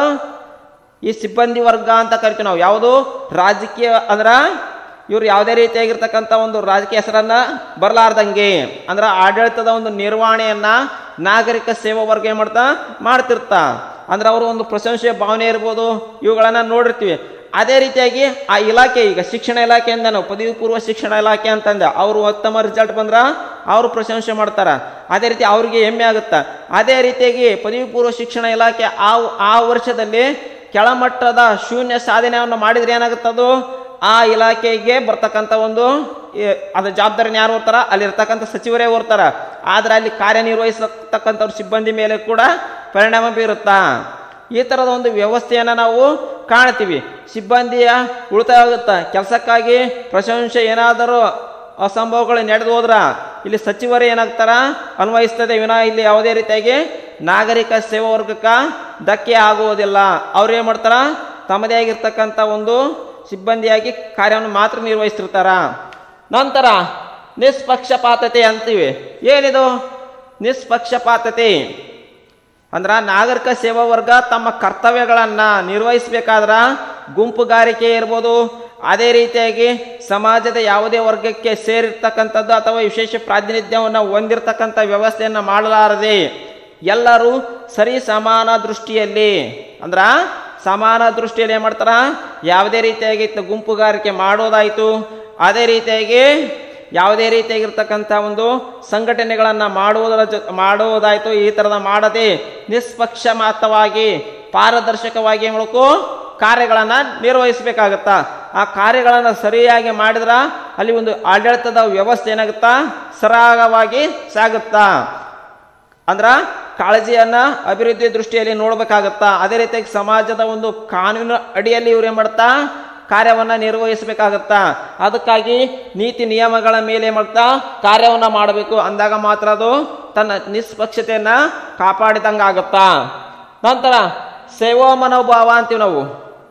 ಈ ಸಿಬ್ಬಂದಿ ವರ್ಗ ಅಂತ ಕರಿತೀವಿ ನಾವು ಯಾವುದು ರಾಜಕೀಯ ಅಂದ್ರ ಇವ್ರು ಯಾವುದೇ ರೀತಿಯಾಗಿರ್ತಕ್ಕಂಥ ಒಂದು ರಾಜಕೀಯ ಹೆಸರನ್ನ ಬರಲಾರ್ದಂಗೆ ಅಂದ್ರ ಆಡಳಿತದ ಒಂದು ನಿರ್ವಹಣೆಯನ್ನ ನಾಗರಿಕ ಸೇವಾ ವರ್ಗ ಏನ್ ಮಾಡ್ತಾ ಮಾಡ್ತಿರ್ತಾ ಅಂದ್ರೆ ಅವರು ಒಂದು ಪ್ರಶಂಸೆಯ ಭಾವನೆ ಇರ್ಬೋದು ಇವುಗಳನ್ನ ನೋಡಿರ್ತೀವಿ ಅದೇ ರೀತಿಯಾಗಿ ಆ ಇಲಾಖೆ ಈಗ ಶಿಕ್ಷಣ ಇಲಾಖೆಯಿಂದ ನಾವು ಪದವಿ ಪೂರ್ವ ಶಿಕ್ಷಣ ಇಲಾಖೆ ಅಂತಂದೆ ಅವರು ಉತ್ತಮ ರಿಸಲ್ಟ್ ಬಂದ್ರ ಅವರು ಪ್ರಶಂಸೆ ಮಾಡ್ತಾರ ಅದೇ ರೀತಿ ಅವ್ರಿಗೆ ಹೆಮ್ಮೆ ಆಗುತ್ತಾ ಅದೇ ರೀತಿಯಾಗಿ ಪದವಿ ಪೂರ್ವ ಶಿಕ್ಷಣ ಇಲಾಖೆ ಆ ಆ ವರ್ಷದಲ್ಲಿ ಕೆಳಮಟ್ಟದ ಶೂನ್ಯ ಸಾಧನೆಯನ್ನು ಮಾಡಿದ್ರೆ ಏನಾಗುತ್ತದು ಆ ಇಲಾಖೆಗೆ ಬರ್ತಕ್ಕಂಥ ಒಂದು ಈ, ಅದ್ರ ಜವಾಬ್ದಾರಿನ ಯಾರು ಓರ್ತಾರ ಅಲ್ಲಿರ್ತಕ್ಕಂಥ ಸಚಿವರೇ ಓರ್ತಾರ ಆದ್ರೆ ಅಲ್ಲಿ ಕಾರ್ಯನಿರ್ವಹಿಸತಕ್ಕಂಥವ್ರ ಸಿಬ್ಬಂದಿ ಮೇಲೆ ಕೂಡ ಪರಿಣಾಮ ಬೀರುತ್ತಾ ಈ ಥರದ ಒಂದು ವ್ಯವಸ್ಥೆಯನ್ನು ನಾವು ಕಾಣ್ತೀವಿ ಸಿಬ್ಬಂದಿಯ ಉಳಿತಾಯ ಆಗುತ್ತಾ ಕೆಲಸಕ್ಕಾಗಿ ಪ್ರಶಂಸೆ ಏನಾದರೂ ಅಸಂಭವಗಳು ನಡೆದು ಹೋದ್ರ ಇಲ್ಲಿ ಸಚಿವರು ಏನಾಗ್ತಾರ ಅನ್ವಯಿಸ್ತದೆ ವಿನಾ ಇಲ್ಲಿ ಯಾವುದೇ ರೀತಿಯಾಗಿ ನಾಗರಿಕ ಸೇವಾ ವರ್ಗಕ್ಕೆ ಧಕ್ಕೆ ಆಗುವುದಿಲ್ಲ ಅವ್ರು ಏನು ಮಾಡ್ತಾರ ತಮ್ಮದೇ ಆಗಿರ್ತಕ್ಕಂಥ ಒಂದು ಸಿಬ್ಬಂದಿಯಾಗಿ ಕಾರ್ಯವನ್ನು ಮಾತ್ರ ನಿರ್ವಹಿಸ್ತಿರ್ತಾರ ನಂತರ ನಿಷ್ಪಕ್ಷಪಾತತೆ ಅಂತೀವಿ ಏನಿದು ನಿಷ್ಪಕ್ಷಪಾತತೆ ಅಂದ್ರ ನಾಗರಿಕ ಸೇವಾ ವರ್ಗ ತಮ್ಮ ಕರ್ತವ್ಯಗಳನ್ನ ನಿರ್ವಹಿಸಬೇಕಾದ್ರ ಗುಂಪುಗಾರಿಕೆ ಇರ್ಬೋದು ಅದೇ ರೀತಿಯಾಗಿ ಸಮಾಜದ ಯಾವುದೇ ವರ್ಗಕ್ಕೆ ಸೇರಿರ್ತಕ್ಕಂಥದ್ದು ಅಥವಾ ವಿಶೇಷ ಪ್ರಾತಿನಿಧ್ಯವನ್ನು ಹೊಂದಿರತಕ್ಕಂಥ ವ್ಯವಸ್ಥೆಯನ್ನು ಮಾಡಲಾರದೆ ಎಲ್ಲರೂ ಸರಿ ಸಮಾನ ದೃಷ್ಟಿಯಲ್ಲಿ ಅಂದ್ರ ಸಮಾನ ದೃಷ್ಟಿಯಲ್ಲಿ ಏನು ಮಾಡ್ತಾರ ಯಾವುದೇ ರೀತಿಯಾಗಿ ತ- ಗುಂಪುಗಾರಿಕೆ ಮಾಡೋದಾಯಿತು ಅದೇ ರೀತಿಯಾಗಿ ಯಾವುದೇ ರೀತಿಯಾಗಿರ್ತಕ್ಕಂಥ ಒಂದು ಸಂಘಟನೆಗಳನ್ನು ಮಾಡುವುದರ ಜೊ ಮಾಡುವುದಾಯಿತು ಈ ಥರದ ಮಾಡದೆ ನಿಷ್ಪಕ್ಷಪಾತವಾಗಿ ಪಾರದರ್ಶಕವಾಗಿ ಏನ್ ಮಾಡ್ಬೇಕು ಕಾರ್ಯಗಳನ್ನು ನಿರ್ವಹಿಸಬೇಕಾಗತ್ತಾ ಆ ಕಾರ್ಯಗಳನ್ನು ಸರಿಯಾಗಿ ಮಾಡಿದ್ರ ಅಲ್ಲಿ ಒಂದು ಆಡಳಿತದ ವ್ಯವಸ್ಥೆ ಏನಾಗುತ್ತಾ ಸರಾಗವಾಗಿ ಸಾಗುತ್ತಾ ಅಂದ್ರ ಕಾಳಜಿಯನ್ನ ಅಭಿವೃದ್ಧಿ ದೃಷ್ಟಿಯಲ್ಲಿ ನೋಡ್ಬೇಕಾಗತ್ತಾ ಅದೇ ರೀತಿಯಾಗಿ ಸಮಾಜದ ಒಂದು ಕಾನೂನು ಅಡಿಯಲ್ಲಿ ಇವ್ರು ಏನ್ ಮಾಡ್ತಾ ಕಾರ್ಯವನ್ನ ನಿರ್ವಹಿಸಬೇಕಾಗತ್ತಾ ಅದಕ್ಕಾಗಿ ನೀತಿ ನಿಯಮಗಳ ಮೇಲೆ ಏನ್ ಮಾಡ್ತಾ ಕಾರ್ಯವನ್ನ ಮಾಡಬೇಕು ಅಂದಾಗ ಮಾತ್ರ ಅದು ತನ್ನ ನಿಷ್ಪಕ್ಷತೆಯನ್ನ ಕಾಪಾಡಿದಂಗಾಗತ್ತಾ ನಂತರ ಸೇವಾ ಮನೋಭಾವ ಅಂತೀವಿ ನಾವು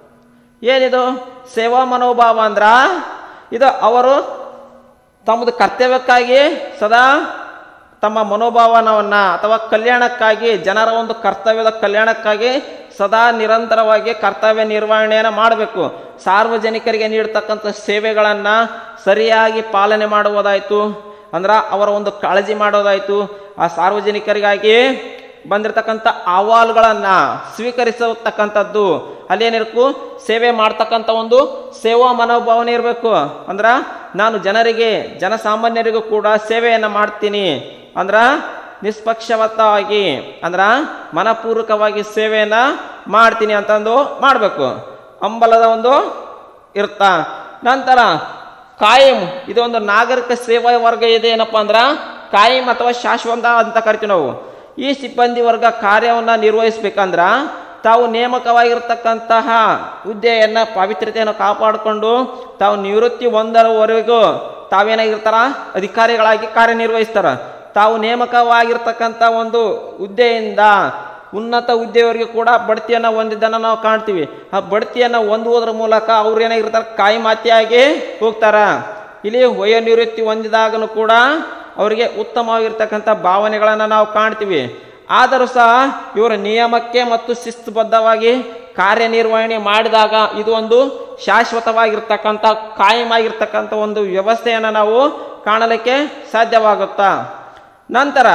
ಏನಿದು ಸೇವಾ ಮನೋಭಾವ ಅಂದ್ರ ಇದು ಅವರು ತಮ್ಮದು ಕರ್ತವ್ಯಕ್ಕಾಗಿ ಸದಾ ತಮ್ಮ ಮನೋಭಾವನವನ್ನ ಅಥವಾ ಕಲ್ಯಾಣಕ್ಕಾಗಿ ಜನರ ಒಂದು ಕರ್ತವ್ಯದ ಕಲ್ಯಾಣಕ್ಕಾಗಿ ಸದಾ ನಿರಂತರವಾಗಿ ಕರ್ತವ್ಯ ನಿರ್ವಹಣೆಯನ್ನು ಮಾಡಬೇಕು ಸಾರ್ವಜನಿಕರಿಗೆ ನೀಡ್ತಕ್ಕಂಥ ಸೇವೆಗಳನ್ನು ಸರಿಯಾಗಿ ಪಾಲನೆ ಮಾಡುವುದಾಯಿತು ಅಂದ್ರೆ ಅವರ ಒಂದು ಕಾಳಜಿ ಮಾಡೋದಾಯಿತು ಆ ಸಾರ್ವಜನಿಕರಿಗಾಗಿ ಬಂದಿರತಕ್ಕಂಥ ಅಹವಾಲುಗಳನ್ನು ಸ್ವೀಕರಿಸತಕ್ಕಂಥದ್ದು ಅಲ್ಲೇನಿರಬೇಕು ಸೇವೆ ಮಾಡ್ತಕ್ಕಂಥ ಒಂದು ಸೇವಾ ಮನೋಭಾವನೆ ಇರಬೇಕು ಅಂದ್ರ ನಾನು ಜನರಿಗೆ ಜನಸಾಮಾನ್ಯರಿಗೂ ಕೂಡ ಸೇವೆಯನ್ನು ಮಾಡ್ತೀನಿ ಅಂದ್ರ ನಿಷ್ಪಕ್ಷಪಾತವಾಗಿ ಅಂದ್ರ ಮನಪೂರ್ವಕವಾಗಿ ಸೇವೆಯನ್ನ ಮಾಡ್ತೀನಿ ಅಂತಂದು ಮಾಡಬೇಕು ಅಂಬಲದ ಒಂದು ಇರ್ತಾ ನಂತರ ಕಾಯಂ ಇದು ಒಂದು ನಾಗರಿಕ ಸೇವಾ ವರ್ಗ ಇದೆ ಏನಪ್ಪ ಅಂದ್ರ ಕಾಯಂ ಅಥವಾ ಶಾಶ್ವತ ಅಂತ ಕರಿತೀವಿ ನಾವು ಈ ಸಿಬ್ಬಂದಿ ವರ್ಗ ಕಾರ್ಯವನ್ನು ನಿರ್ವಹಿಸ್ಬೇಕಂದ್ರ ತಾವು ನೇಮಕವಾಗಿರ್ತಕ್ಕಂತಹ ಹುದ್ದೆಯನ್ನ ಪವಿತ್ರತೆಯನ್ನು ಕಾಪಾಡಿಕೊಂಡು ತಾವು ನಿವೃತ್ತಿ ಹೊಂದರವರೆಗೂ ತಾವೇನಾಗಿರ್ತಾರ ಅಧಿಕಾರಿಗಳಾಗಿ ಕಾರ್ಯನಿರ್ವಹಿಸ್ತಾರ ತಾವು ನೇಮಕವಾಗಿರ್ತಕ್ಕಂಥ ಒಂದು ಹುದ್ದೆಯಿಂದ ಉನ್ನತ ಹುದ್ದೆಯವರಿಗೆ ಕೂಡ ಬಡ್ತಿಯನ್ನು ಹೊಂದಿದ್ದನ್ನು ನಾವು ಕಾಣ್ತೀವಿ ಆ ಬಡ್ತಿಯನ್ನು ಹೊಂದುವುದರ ಮೂಲಕ ಅವ್ರು ಏನಾಗಿರ್ತಾರೆ ಕಾಯಿಮಾತಿಯಾಗಿ ಹೋಗ್ತಾರ ಇಲ್ಲಿ ವಯೋನಿವೃತ್ತಿ ಹೊಂದಿದಾಗನು ಕೂಡ ಅವರಿಗೆ ಉತ್ತಮವಾಗಿರ್ತಕ್ಕಂಥ ಭಾವನೆಗಳನ್ನು ನಾವು ಕಾಣ್ತೀವಿ ಆದರೂ ಸಹ ಇವರ ನಿಯಮಕ್ಕೆ ಮತ್ತು ಶಿಸ್ತುಬದ್ಧವಾಗಿ ಕಾರ್ಯನಿರ್ವಹಣೆ ಮಾಡಿದಾಗ ಇದು ಒಂದು ಶಾಶ್ವತವಾಗಿರ್ತಕ್ಕಂಥ ಕಾಯಮಾಗಿರ್ತಕ್ಕಂಥ ಒಂದು ವ್ಯವಸ್ಥೆಯನ್ನು ನಾವು ಕಾಣಲಿಕ್ಕೆ ಸಾಧ್ಯವಾಗುತ್ತಾ ನಂತರ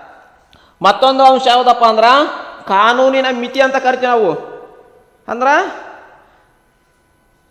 ಮತ್ತೊಂದು ಅಂಶ ಯಾವುದಪ್ಪ ಅಂದ್ರ ಕಾನೂನಿನ ಮಿತಿ ಅಂತ ಕರಿತೀವಿ ನಾವು ಅಂದ್ರ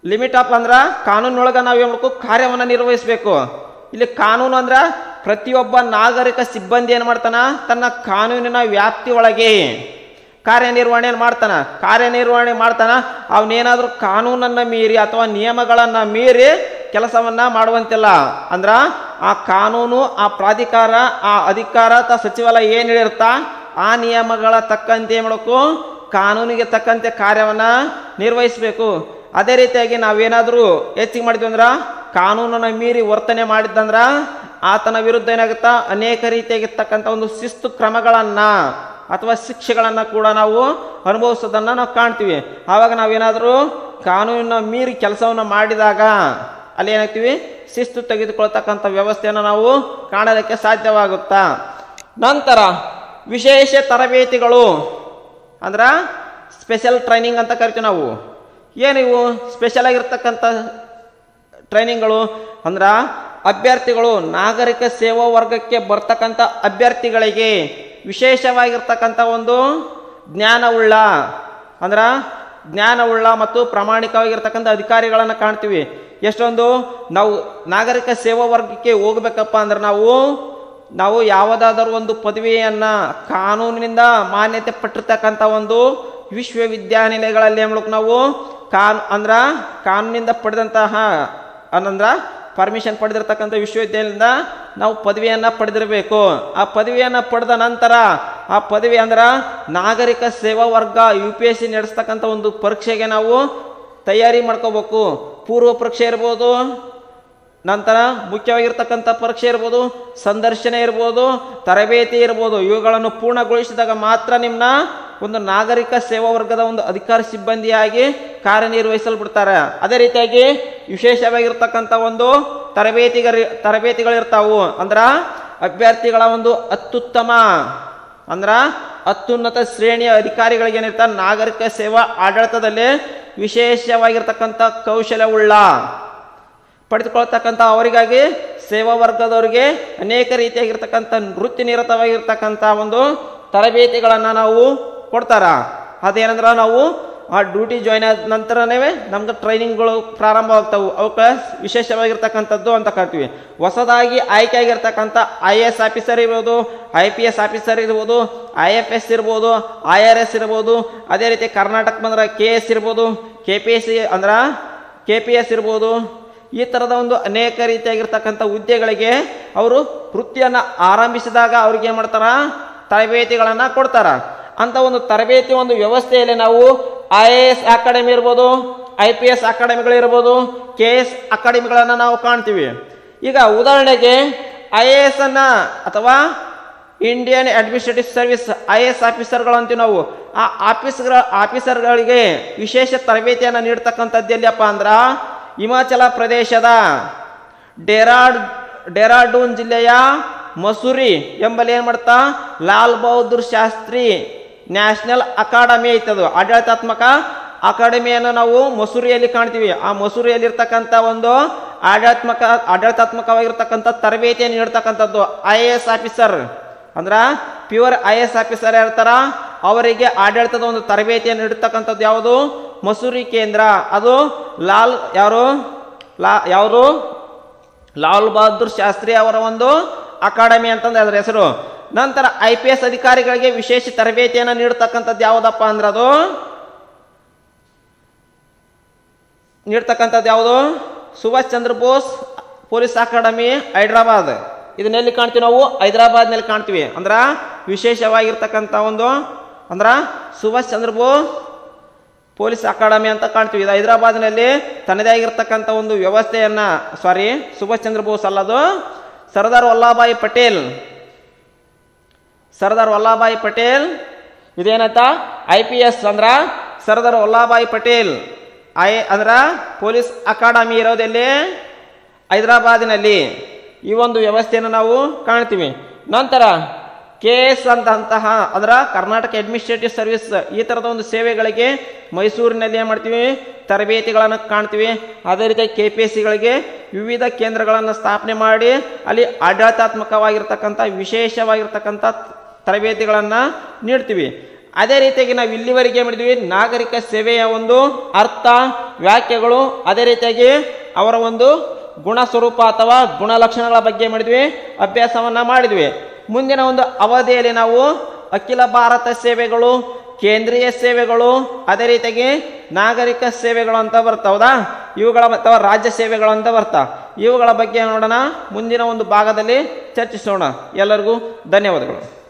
ಲಿಮಿಟ್ ಆಫ್ ಅಂದ್ರೆ ಕಾನೂನೊಳಗೆ ನಾವು ಏನು ಮಾಡಬೇಕು ಕಾರ್ಯವನ್ನು ನಿರ್ವಹಿಸಬೇಕು ಇಲ್ಲಿ ಕಾನೂನು ಅಂದ್ರೆ ಪ್ರತಿಯೊಬ್ಬ ನಾಗರಿಕ ಸಿಬ್ಬಂದಿ ಏನು ಮಾಡ್ತಾನ ತನ್ನ ಕಾನೂನಿನ ವ್ಯಾಪ್ತಿ ಒಳಗೆ ಕಾರ್ಯನಿರ್ವಹಣೆ ಮಾಡ್ತಾನ ಕಾರ್ಯನಿರ್ವಹಣೆ ಮಾಡ್ತಾನ ಅವನೇನಾದ್ರೂ ಕಾನೂನನ್ನು ಮೀರಿ ಅಥವಾ ನಿಯಮಗಳನ್ನು ಮೀರಿ ಕೆಲಸವನ್ನ ಮಾಡುವಂತಿಲ್ಲ ಅಂದ್ರ ಆ ಕಾನೂನು ಆ ಪ್ರಾಧಿಕಾರ ಆ ಅಧಿಕಾರ ಅಥವಾ ಸಚಿವಾಲಯ ಏನು ಹೇಳಿರ್ತಾ ಆ ನಿಯಮಗಳ ತಕ್ಕಂತೆ ಏನ್ ಮಾಡಬೇಕು ಕಾನೂನಿಗೆ ತಕ್ಕಂತೆ ಕಾರ್ಯವನ್ನ ನಿರ್ವಹಿಸಬೇಕು ಅದೇ ರೀತಿಯಾಗಿ ನಾವೇನಾದರೂ ಹೆಚ್ಚಿಗೆ ಮಾಡಿದ್ವಿ ಅಂದ್ರ ಕಾನೂನನ್ನ ಮೀರಿ ವರ್ತನೆ ಮಾಡಿದ್ದಂದ್ರ ಆತನ ವಿರುದ್ಧ ಏನಾಗುತ್ತಾ ಅನೇಕ ರೀತಿಯಾಗಿರ್ತಕ್ಕಂಥ ಒಂದು ಶಿಸ್ತು ಕ್ರಮಗಳನ್ನ ಅಥವಾ ಶಿಕ್ಷೆಗಳನ್ನು ಕೂಡ ನಾವು ಅನುಭವಿಸೋದನ್ನು ನಾವು ಕಾಣ್ತೀವಿ ಆವಾಗ ನಾವೇನಾದರೂ ಕಾನೂನಿನ ಮೀರಿ ಕೆಲಸವನ್ನು ಮಾಡಿದಾಗ ಅಲ್ಲಿ ಏನಾಗ್ತೀವಿ ಶಿಸ್ತು ತೆಗೆದುಕೊಳ್ತಕ್ಕಂಥ ವ್ಯವಸ್ಥೆಯನ್ನು ನಾವು ಕಾಣಲಿಕ್ಕೆ ಸಾಧ್ಯವಾಗುತ್ತಾ ನಂತರ ವಿಶೇಷ ತರಬೇತಿಗಳು ಅಂದ್ರ ಸ್ಪೆಷಲ್ ಟ್ರೈನಿಂಗ್ ಅಂತ ಕರಿತೀವಿ ನಾವು ಏನಿವು ಸ್ಪೆಷಲ್ ಆಗಿರ್ತಕ್ಕಂಥ ಟ್ರೈನಿಂಗ್ಗಳು ಅಂದ್ರ ಅಭ್ಯರ್ಥಿಗಳು ನಾಗರಿಕ ಸೇವಾ ವರ್ಗಕ್ಕೆ ಬರ್ತಕ್ಕಂಥ ಅಭ್ಯರ್ಥಿಗಳಿಗೆ ವಿಶೇಷವಾಗಿರ್ತಕ್ಕಂಥ ಒಂದು ಜ್ಞಾನವುಳ್ಳ ಅಂದ್ರ ಜ್ಞಾನವುಳ್ಳ ಮತ್ತು ಪ್ರಾಮಾಣಿಕವಾಗಿರ್ತಕ್ಕಂಥ ಅಧಿಕಾರಿಗಳನ್ನು ಕಾಣ್ತೀವಿ ಎಷ್ಟೊಂದು ನಾವು ನಾಗರಿಕ ಸೇವಾ ವರ್ಗಕ್ಕೆ ಹೋಗ್ಬೇಕಪ್ಪ ಅಂದ್ರೆ ನಾವು ನಾವು ಯಾವುದಾದರೂ ಒಂದು ಪದವಿಯನ್ನ ಕಾನೂನಿನಿಂದ ಮಾನ್ಯತೆ ಪಟ್ಟಿರ್ತಕ್ಕಂಥ ಒಂದು ವಿಶ್ವವಿದ್ಯಾನಿಲಯಗಳಲ್ಲಿ ಏನ್ ಮಾಡ್ಬೇಕು ನಾವು ಕಾನ್ ಅಂದ್ರ ಕಾನೂನಿಂದ ಪಡೆದಂತಹ ಅನ್ನಂದ್ರ ಪರ್ಮಿಷನ್ ಪಡೆದಿರ್ತಕ್ಕಂಥ ವಿಶ್ವವಿದ್ಯಾಲಯದಿಂದ ನಾವು ಪದವಿಯನ್ನ ಪಡೆದಿರಬೇಕು ಆ ಪದವಿಯನ್ನ ಪಡೆದ ನಂತರ ಆ ಪದವಿ ಅಂದ್ರ ನಾಗರಿಕ ಸೇವಾ ವರ್ಗ ಯು ಪಿ ಎಸ್ ಸಿ ನಡೆಸ್ತಕ್ಕಂಥ ಒಂದು ಪರೀಕ್ಷೆಗೆ ನಾವು ತಯಾರಿ ಮಾಡ್ಕೋಬೇಕು ಪೂರ್ವ ಪರೀಕ್ಷೆ ಇರ್ಬೋದು ನಂತರ ಮುಖ್ಯವಾಗಿರ್ತಕ್ಕಂಥ ಪರೀಕ್ಷೆ ಇರ್ಬೋದು ಸಂದರ್ಶನ ಇರ್ಬೋದು ತರಬೇತಿ ಇರ್ಬೋದು ಇವುಗಳನ್ನು ಪೂರ್ಣಗೊಳಿಸಿದಾಗ ಮಾತ್ರ ನಿಮ್ಮನ್ನ ಒಂದು ನಾಗರಿಕ ಸೇವಾ ವರ್ಗದ ಒಂದು ಅಧಿಕಾರ ಸಿಬ್ಬಂದಿಯಾಗಿ ಕಾರ್ಯನಿರ್ವಹಿಸಲ್ಬಿಡ್ತಾರೆ ಅದೇ ರೀತಿಯಾಗಿ ವಿಶೇಷವಾಗಿರ್ತಕ್ಕಂಥ ಒಂದು ತರಬೇತಿಗರಿ ತರಬೇತಿಗಳಿರ್ತಾವು ಅಂದ್ರ ಅಭ್ಯರ್ಥಿಗಳ ಒಂದು ಅತ್ಯುತ್ತಮ ಅಂದ್ರ ಅತ್ಯುನ್ನತ ಶ್ರೇಣಿಯ ಅಧಿಕಾರಿಗಳಿಗೆ ಏನಿರ್ತಾರೆ ನಾಗರಿಕ ಸೇವಾ ಆಡಳಿತದಲ್ಲಿ ವಿಶೇಷವಾಗಿರ್ತಕ್ಕಂಥ ಕೌಶಲ್ಯವುಳ್ಳ ಪಡೆದುಕೊಳ್ತಕ್ಕಂಥ ಅವರಿಗಾಗಿ ಸೇವಾ ವರ್ಗದವರಿಗೆ ಅನೇಕ ರೀತಿಯಾಗಿರ್ತಕ್ಕಂಥ ವೃತ್ತಿ ನಿರತವಾಗಿರ್ತಕ್ಕಂಥ ಒಂದು ತರಬೇತಿಗಳನ್ನು ನಾವು ಕೊಡ್ತಾರ ಅದೇನಂದ್ರೆ ನಾವು ಆ ಡ್ಯೂಟಿ ಜಾಯ್ನ್ ಆದ ನಂತರನೇ ನಮ್ಗೆ ಟ್ರೈನಿಂಗ್ಗಳು ಪ್ರಾರಂಭ ಆಗ್ತಾವು ಅವಕ್ಕೆ ವಿಶೇಷವಾಗಿರ್ತಕ್ಕಂಥದ್ದು ಅಂತ ಕರಿತೀವಿ ಹೊಸದಾಗಿ ಆಯ್ಕೆ ಆಗಿರ್ತಕ್ಕಂಥ ಐ ಎ ಎಸ್ ಆಫೀಸರ್ ಇರ್ಬೋದು ಐ ಪಿ ಎಸ್ ಆಫೀಸರ್ ಇರ್ಬೋದು ಐ ಎಫ್ ಎಸ್ ಇರ್ಬೋದು ಐ ಆರ್ ಎಸ್ ಇರ್ಬೋದು ಅದೇ ರೀತಿ ಕರ್ನಾಟಕ ಬಂದ್ರೆ ಕೆ ಎಸ್ ಇರ್ಬೋದು ಕೆ ಪಿ ಎಸ್ ಸಿ ಅಂದ್ರೆ ಕೆ ಪಿ ಎಸ್ ಇರ್ಬೋದು ಈ ಥರದ ಒಂದು ಅನೇಕ ರೀತಿಯಾಗಿರ್ತಕ್ಕಂಥ ಹುದ್ದೆಗಳಿಗೆ ಅವರು ವೃತ್ತಿಯನ್ನು ಆರಂಭಿಸಿದಾಗ ಅವ್ರಿಗೆ ಏನು ಮಾಡ್ತಾರ ತರಬೇತಿಗಳನ್ನು ಕೊಡ್ತಾರ ಅಂತ ಒಂದು ತರಬೇತಿ ಒಂದು ವ್ಯವಸ್ಥೆಯಲ್ಲಿ ನಾವು ಐ ಎ ಎಸ್ ಅಕಾಡೆಮಿ ಇರ್ಬೋದು ಐ ಪಿ ಎಸ್ ಅಕಾಡೆಮಿಗಳಿರ್ಬೋದು ಕೆ ಎಸ್ ಅಕಾಡೆಮಿಗಳನ್ನು ನಾವು ಕಾಣ್ತೀವಿ ಈಗ ಉದಾಹರಣೆಗೆ ಐ ಎ ಎಸ್ ಅನ್ನ ಅಥವಾ Indian Administrative Service I A S ಆಫೀಸರ್ಗಳು ಅಂತೀವಿ ನಾವು ಆ ಆಫೀಸ್ಗಳ ಆಫೀಸರ್ಗಳಿಗೆ ವಿಶೇಷ ತರಬೇತಿಯನ್ನು ನೀಡ್ತಕ್ಕಂಥದ್ದು ಎಲ್ಲಿಯಪ್ಪ ಅಂದ್ರ ಹಿಮಾಚಲ ಪ್ರದೇಶದ ಡೆರಾಡ್ ಡೆರಾಡೂನ್ ಜಿಲ್ಲೆಯ ಮಸೂರಿ ಎಂಬಲ್ಲಿ ಏನು ಮಾಡ್ತಾ ಲಾಲ್ ಬಹದ್ದೂರ್ ಶಾಸ್ತ್ರಿ ನ್ಯಾಷನಲ್ ಅಕಾಡೆಮಿ ಐತದು ಆಡಳಿತಾತ್ಮಕ ಅಕಾಡೆಮಿಯನ್ನು ನಾವು ಮಸೂರಿಯಲ್ಲಿ ಕಾಣ್ತೀವಿ ಆ ಮಸೂರಿಯಲ್ಲಿರ್ತಕ್ಕಂಥ ಒಂದು ಆಡಳಿತಾತ್ಮಕ ಆಡಳಿತಾತ್ಮಕವಾಗಿರ್ತಕ್ಕಂಥ ತರಬೇತಿಯನ್ನು ನೀಡ್ತಕ್ಕಂಥದ್ದು ಐ ಎ ಎಸ್ ಆಫೀಸರ್ ಅಂದ್ರ ಪ್ಯೂರ್ ಐ ಎಸ್ ಆಫೀಸರ್ ಇರ್ತಾರ ಅವರಿಗೆ ಆಡಳಿತದ ಒಂದು ತರಬೇತಿಯನ್ನು ನೀಡ್ತಕ್ಕಂಥದ್ದು ಯಾವುದು ಮಸೂರಿ ಕೇಂದ್ರ ಅದು ಲಾಲ್ ಯಾರು ಲಾ ಯಾರು ಲಾಲ್ ಬಹದ್ದೂರ್ ಶಾಸ್ತ್ರಿ ಅವರ ಒಂದು ಅಕಾಡೆಮಿ ಅಂತಂದ್ರೆ ಅದರ ಹೆಸರು ನಂತರ ಐ ಪಿ ಎಸ್ ಅಧಿಕಾರಿಗಳಿಗೆ ವಿಶೇಷ ತರಬೇತಿಯನ್ನು ನೀಡ್ತಕ್ಕಂಥದ್ದು ಯಾವುದಪ್ಪ ಅಂದ್ರೆ ಅದು ನೀಡ್ತಕ್ಕಂಥದ್ದು ಯಾವುದು ಸುಭಾಷ್ ಚಂದ್ರ ಬೋಸ್ ಪೊಲೀಸ್ ಅಕಾಡೆಮಿ ಹೈದ್ರಾಬಾದ್ ಇದನ್ನೆಲ್ಲಿ ಕಾಣ್ತೀವಿ ನಾವು ಹೈದರಾಬಾದ್ನಲ್ಲಿ ಕಾಣ್ತೀವಿ ಅಂದ್ರ ವಿಶೇಷವಾಗಿರ್ತಕ್ಕಂಥ ಒಂದು ಅಂದ್ರ ಸುಭಾಷ್ ಚಂದ್ರ ಬೋಸ್ ಪೊಲೀಸ್ ಅಕಾಡೆಮಿ ಅಂತ ಕಾಣ್ತೀವಿ ಇದು ಹೈದರಾಬಾದ್ನಲ್ಲಿ ತನ್ನದೇ ಆಗಿರ್ತಕ್ಕಂಥ ಒಂದು ವ್ಯವಸ್ಥೆಯನ್ನ ಸಾರಿ ಸುಭಾಷ್ ಚಂದ್ರ ಬೋಸ್ ಅಲ್ಲದು ಸರ್ದಾರ್ ವಲ್ಲಭಾಯಿ ಪಟೇಲ್ ಸರ್ದಾರ್ ವಲ್ಲಭಾಯಿ ಪಟೇಲ್ ಇದೇನಂತ ಐ ಪಿ ಎಸ್ ಅಂದ್ರ ಸರ್ದಾರ್ ವಲ್ಲಭಾಯಿ ಪಟೇಲ್ ಐ ಅಂದ್ರ ಪೊಲೀಸ್ ಅಕಾಡೆಮಿ ಇರೋದೆಲ್ಲಿ ಹೈದರಾಬಾದಿನಲ್ಲಿ ಈ ಒಂದು ವ್ಯವಸ್ಥೆಯನ್ನು ನಾವು ಕಾಣ್ತೀವಿ ನಂತರ ಕೆ ಎಸ್ ಅಂತಂತಹ ಅಂದ್ರೆ ಕರ್ನಾಟಕ ಅಡ್ಮಿನಿಸ್ಟ್ರೇಟಿವ್ ಸರ್ವಿಸ್ ಈ ಥರದ ಒಂದು ಸೇವೆಗಳಿಗೆ ಮೈಸೂರಿನಲ್ಲಿ ಏನು ಮಾಡ್ತೀವಿ ತರಬೇತಿಗಳನ್ನು ಕಾಣ್ತೀವಿ ಅದೇ ರೀತಿ ಕೆ ಪಿ ಎಸ್ ಸಿಗಳಿಗೆ ವಿವಿಧ ಕೇಂದ್ರಗಳನ್ನು ಸ್ಥಾಪನೆ ಮಾಡಿ ಅಲ್ಲಿ ಆಡಳಿತಾತ್ಮಕವಾಗಿರ್ತಕ್ಕಂಥ ವಿಶೇಷವಾಗಿರ್ತಕ್ಕಂಥ ತರಬೇತಿಗಳನ್ನು ನೀಡ್ತೀವಿ ಅದೇ ರೀತಿಯಾಗಿ ನಾವು ಇಲ್ಲಿವರೆಗೆ ಏನ್ ಮಾಡಿದ್ವಿ ನಾಗರಿಕ ಸೇವೆಯ ಒಂದು ಅರ್ಥ ವ್ಯಾಖ್ಯೆಗಳು ಅದೇ ರೀತಿಯಾಗಿ ಅವರ ಒಂದು ಗುಣ ಸ್ವರೂಪ ಅಥವಾ ಗುಣಲಕ್ಷಣಗಳ ಬಗ್ಗೆ ಏನ್ ಮಾಡಿದ್ವಿ ಅಭ್ಯಾಸವನ್ನ ಮಾಡಿದ್ವಿ ಮುಂದಿನ ಒಂದು ಅವಧಿಯಲ್ಲಿ ನಾವು ಅಖಿಲ ಭಾರತ ಸೇವೆಗಳು ಕೇಂದ್ರೀಯ ಸೇವೆಗಳು ಅದೇ ರೀತಿಯಾಗಿ ನಾಗರಿಕ ಸೇವೆಗಳು ಅಂತ ಬರ್ತಾವದಾ ಇವುಗಳ ಅಥವಾ ರಾಜ್ಯ ಸೇವೆಗಳು ಅಂತ ಬರ್ತಾ ಇವುಗಳ ಬಗ್ಗೆ ನೋಡೋಣ ಮುಂದಿನ ಒಂದು ಭಾಗದಲ್ಲಿ ಚರ್ಚಿಸೋಣ ಎಲ್ಲರಿಗೂ ಧನ್ಯವಾದಗಳು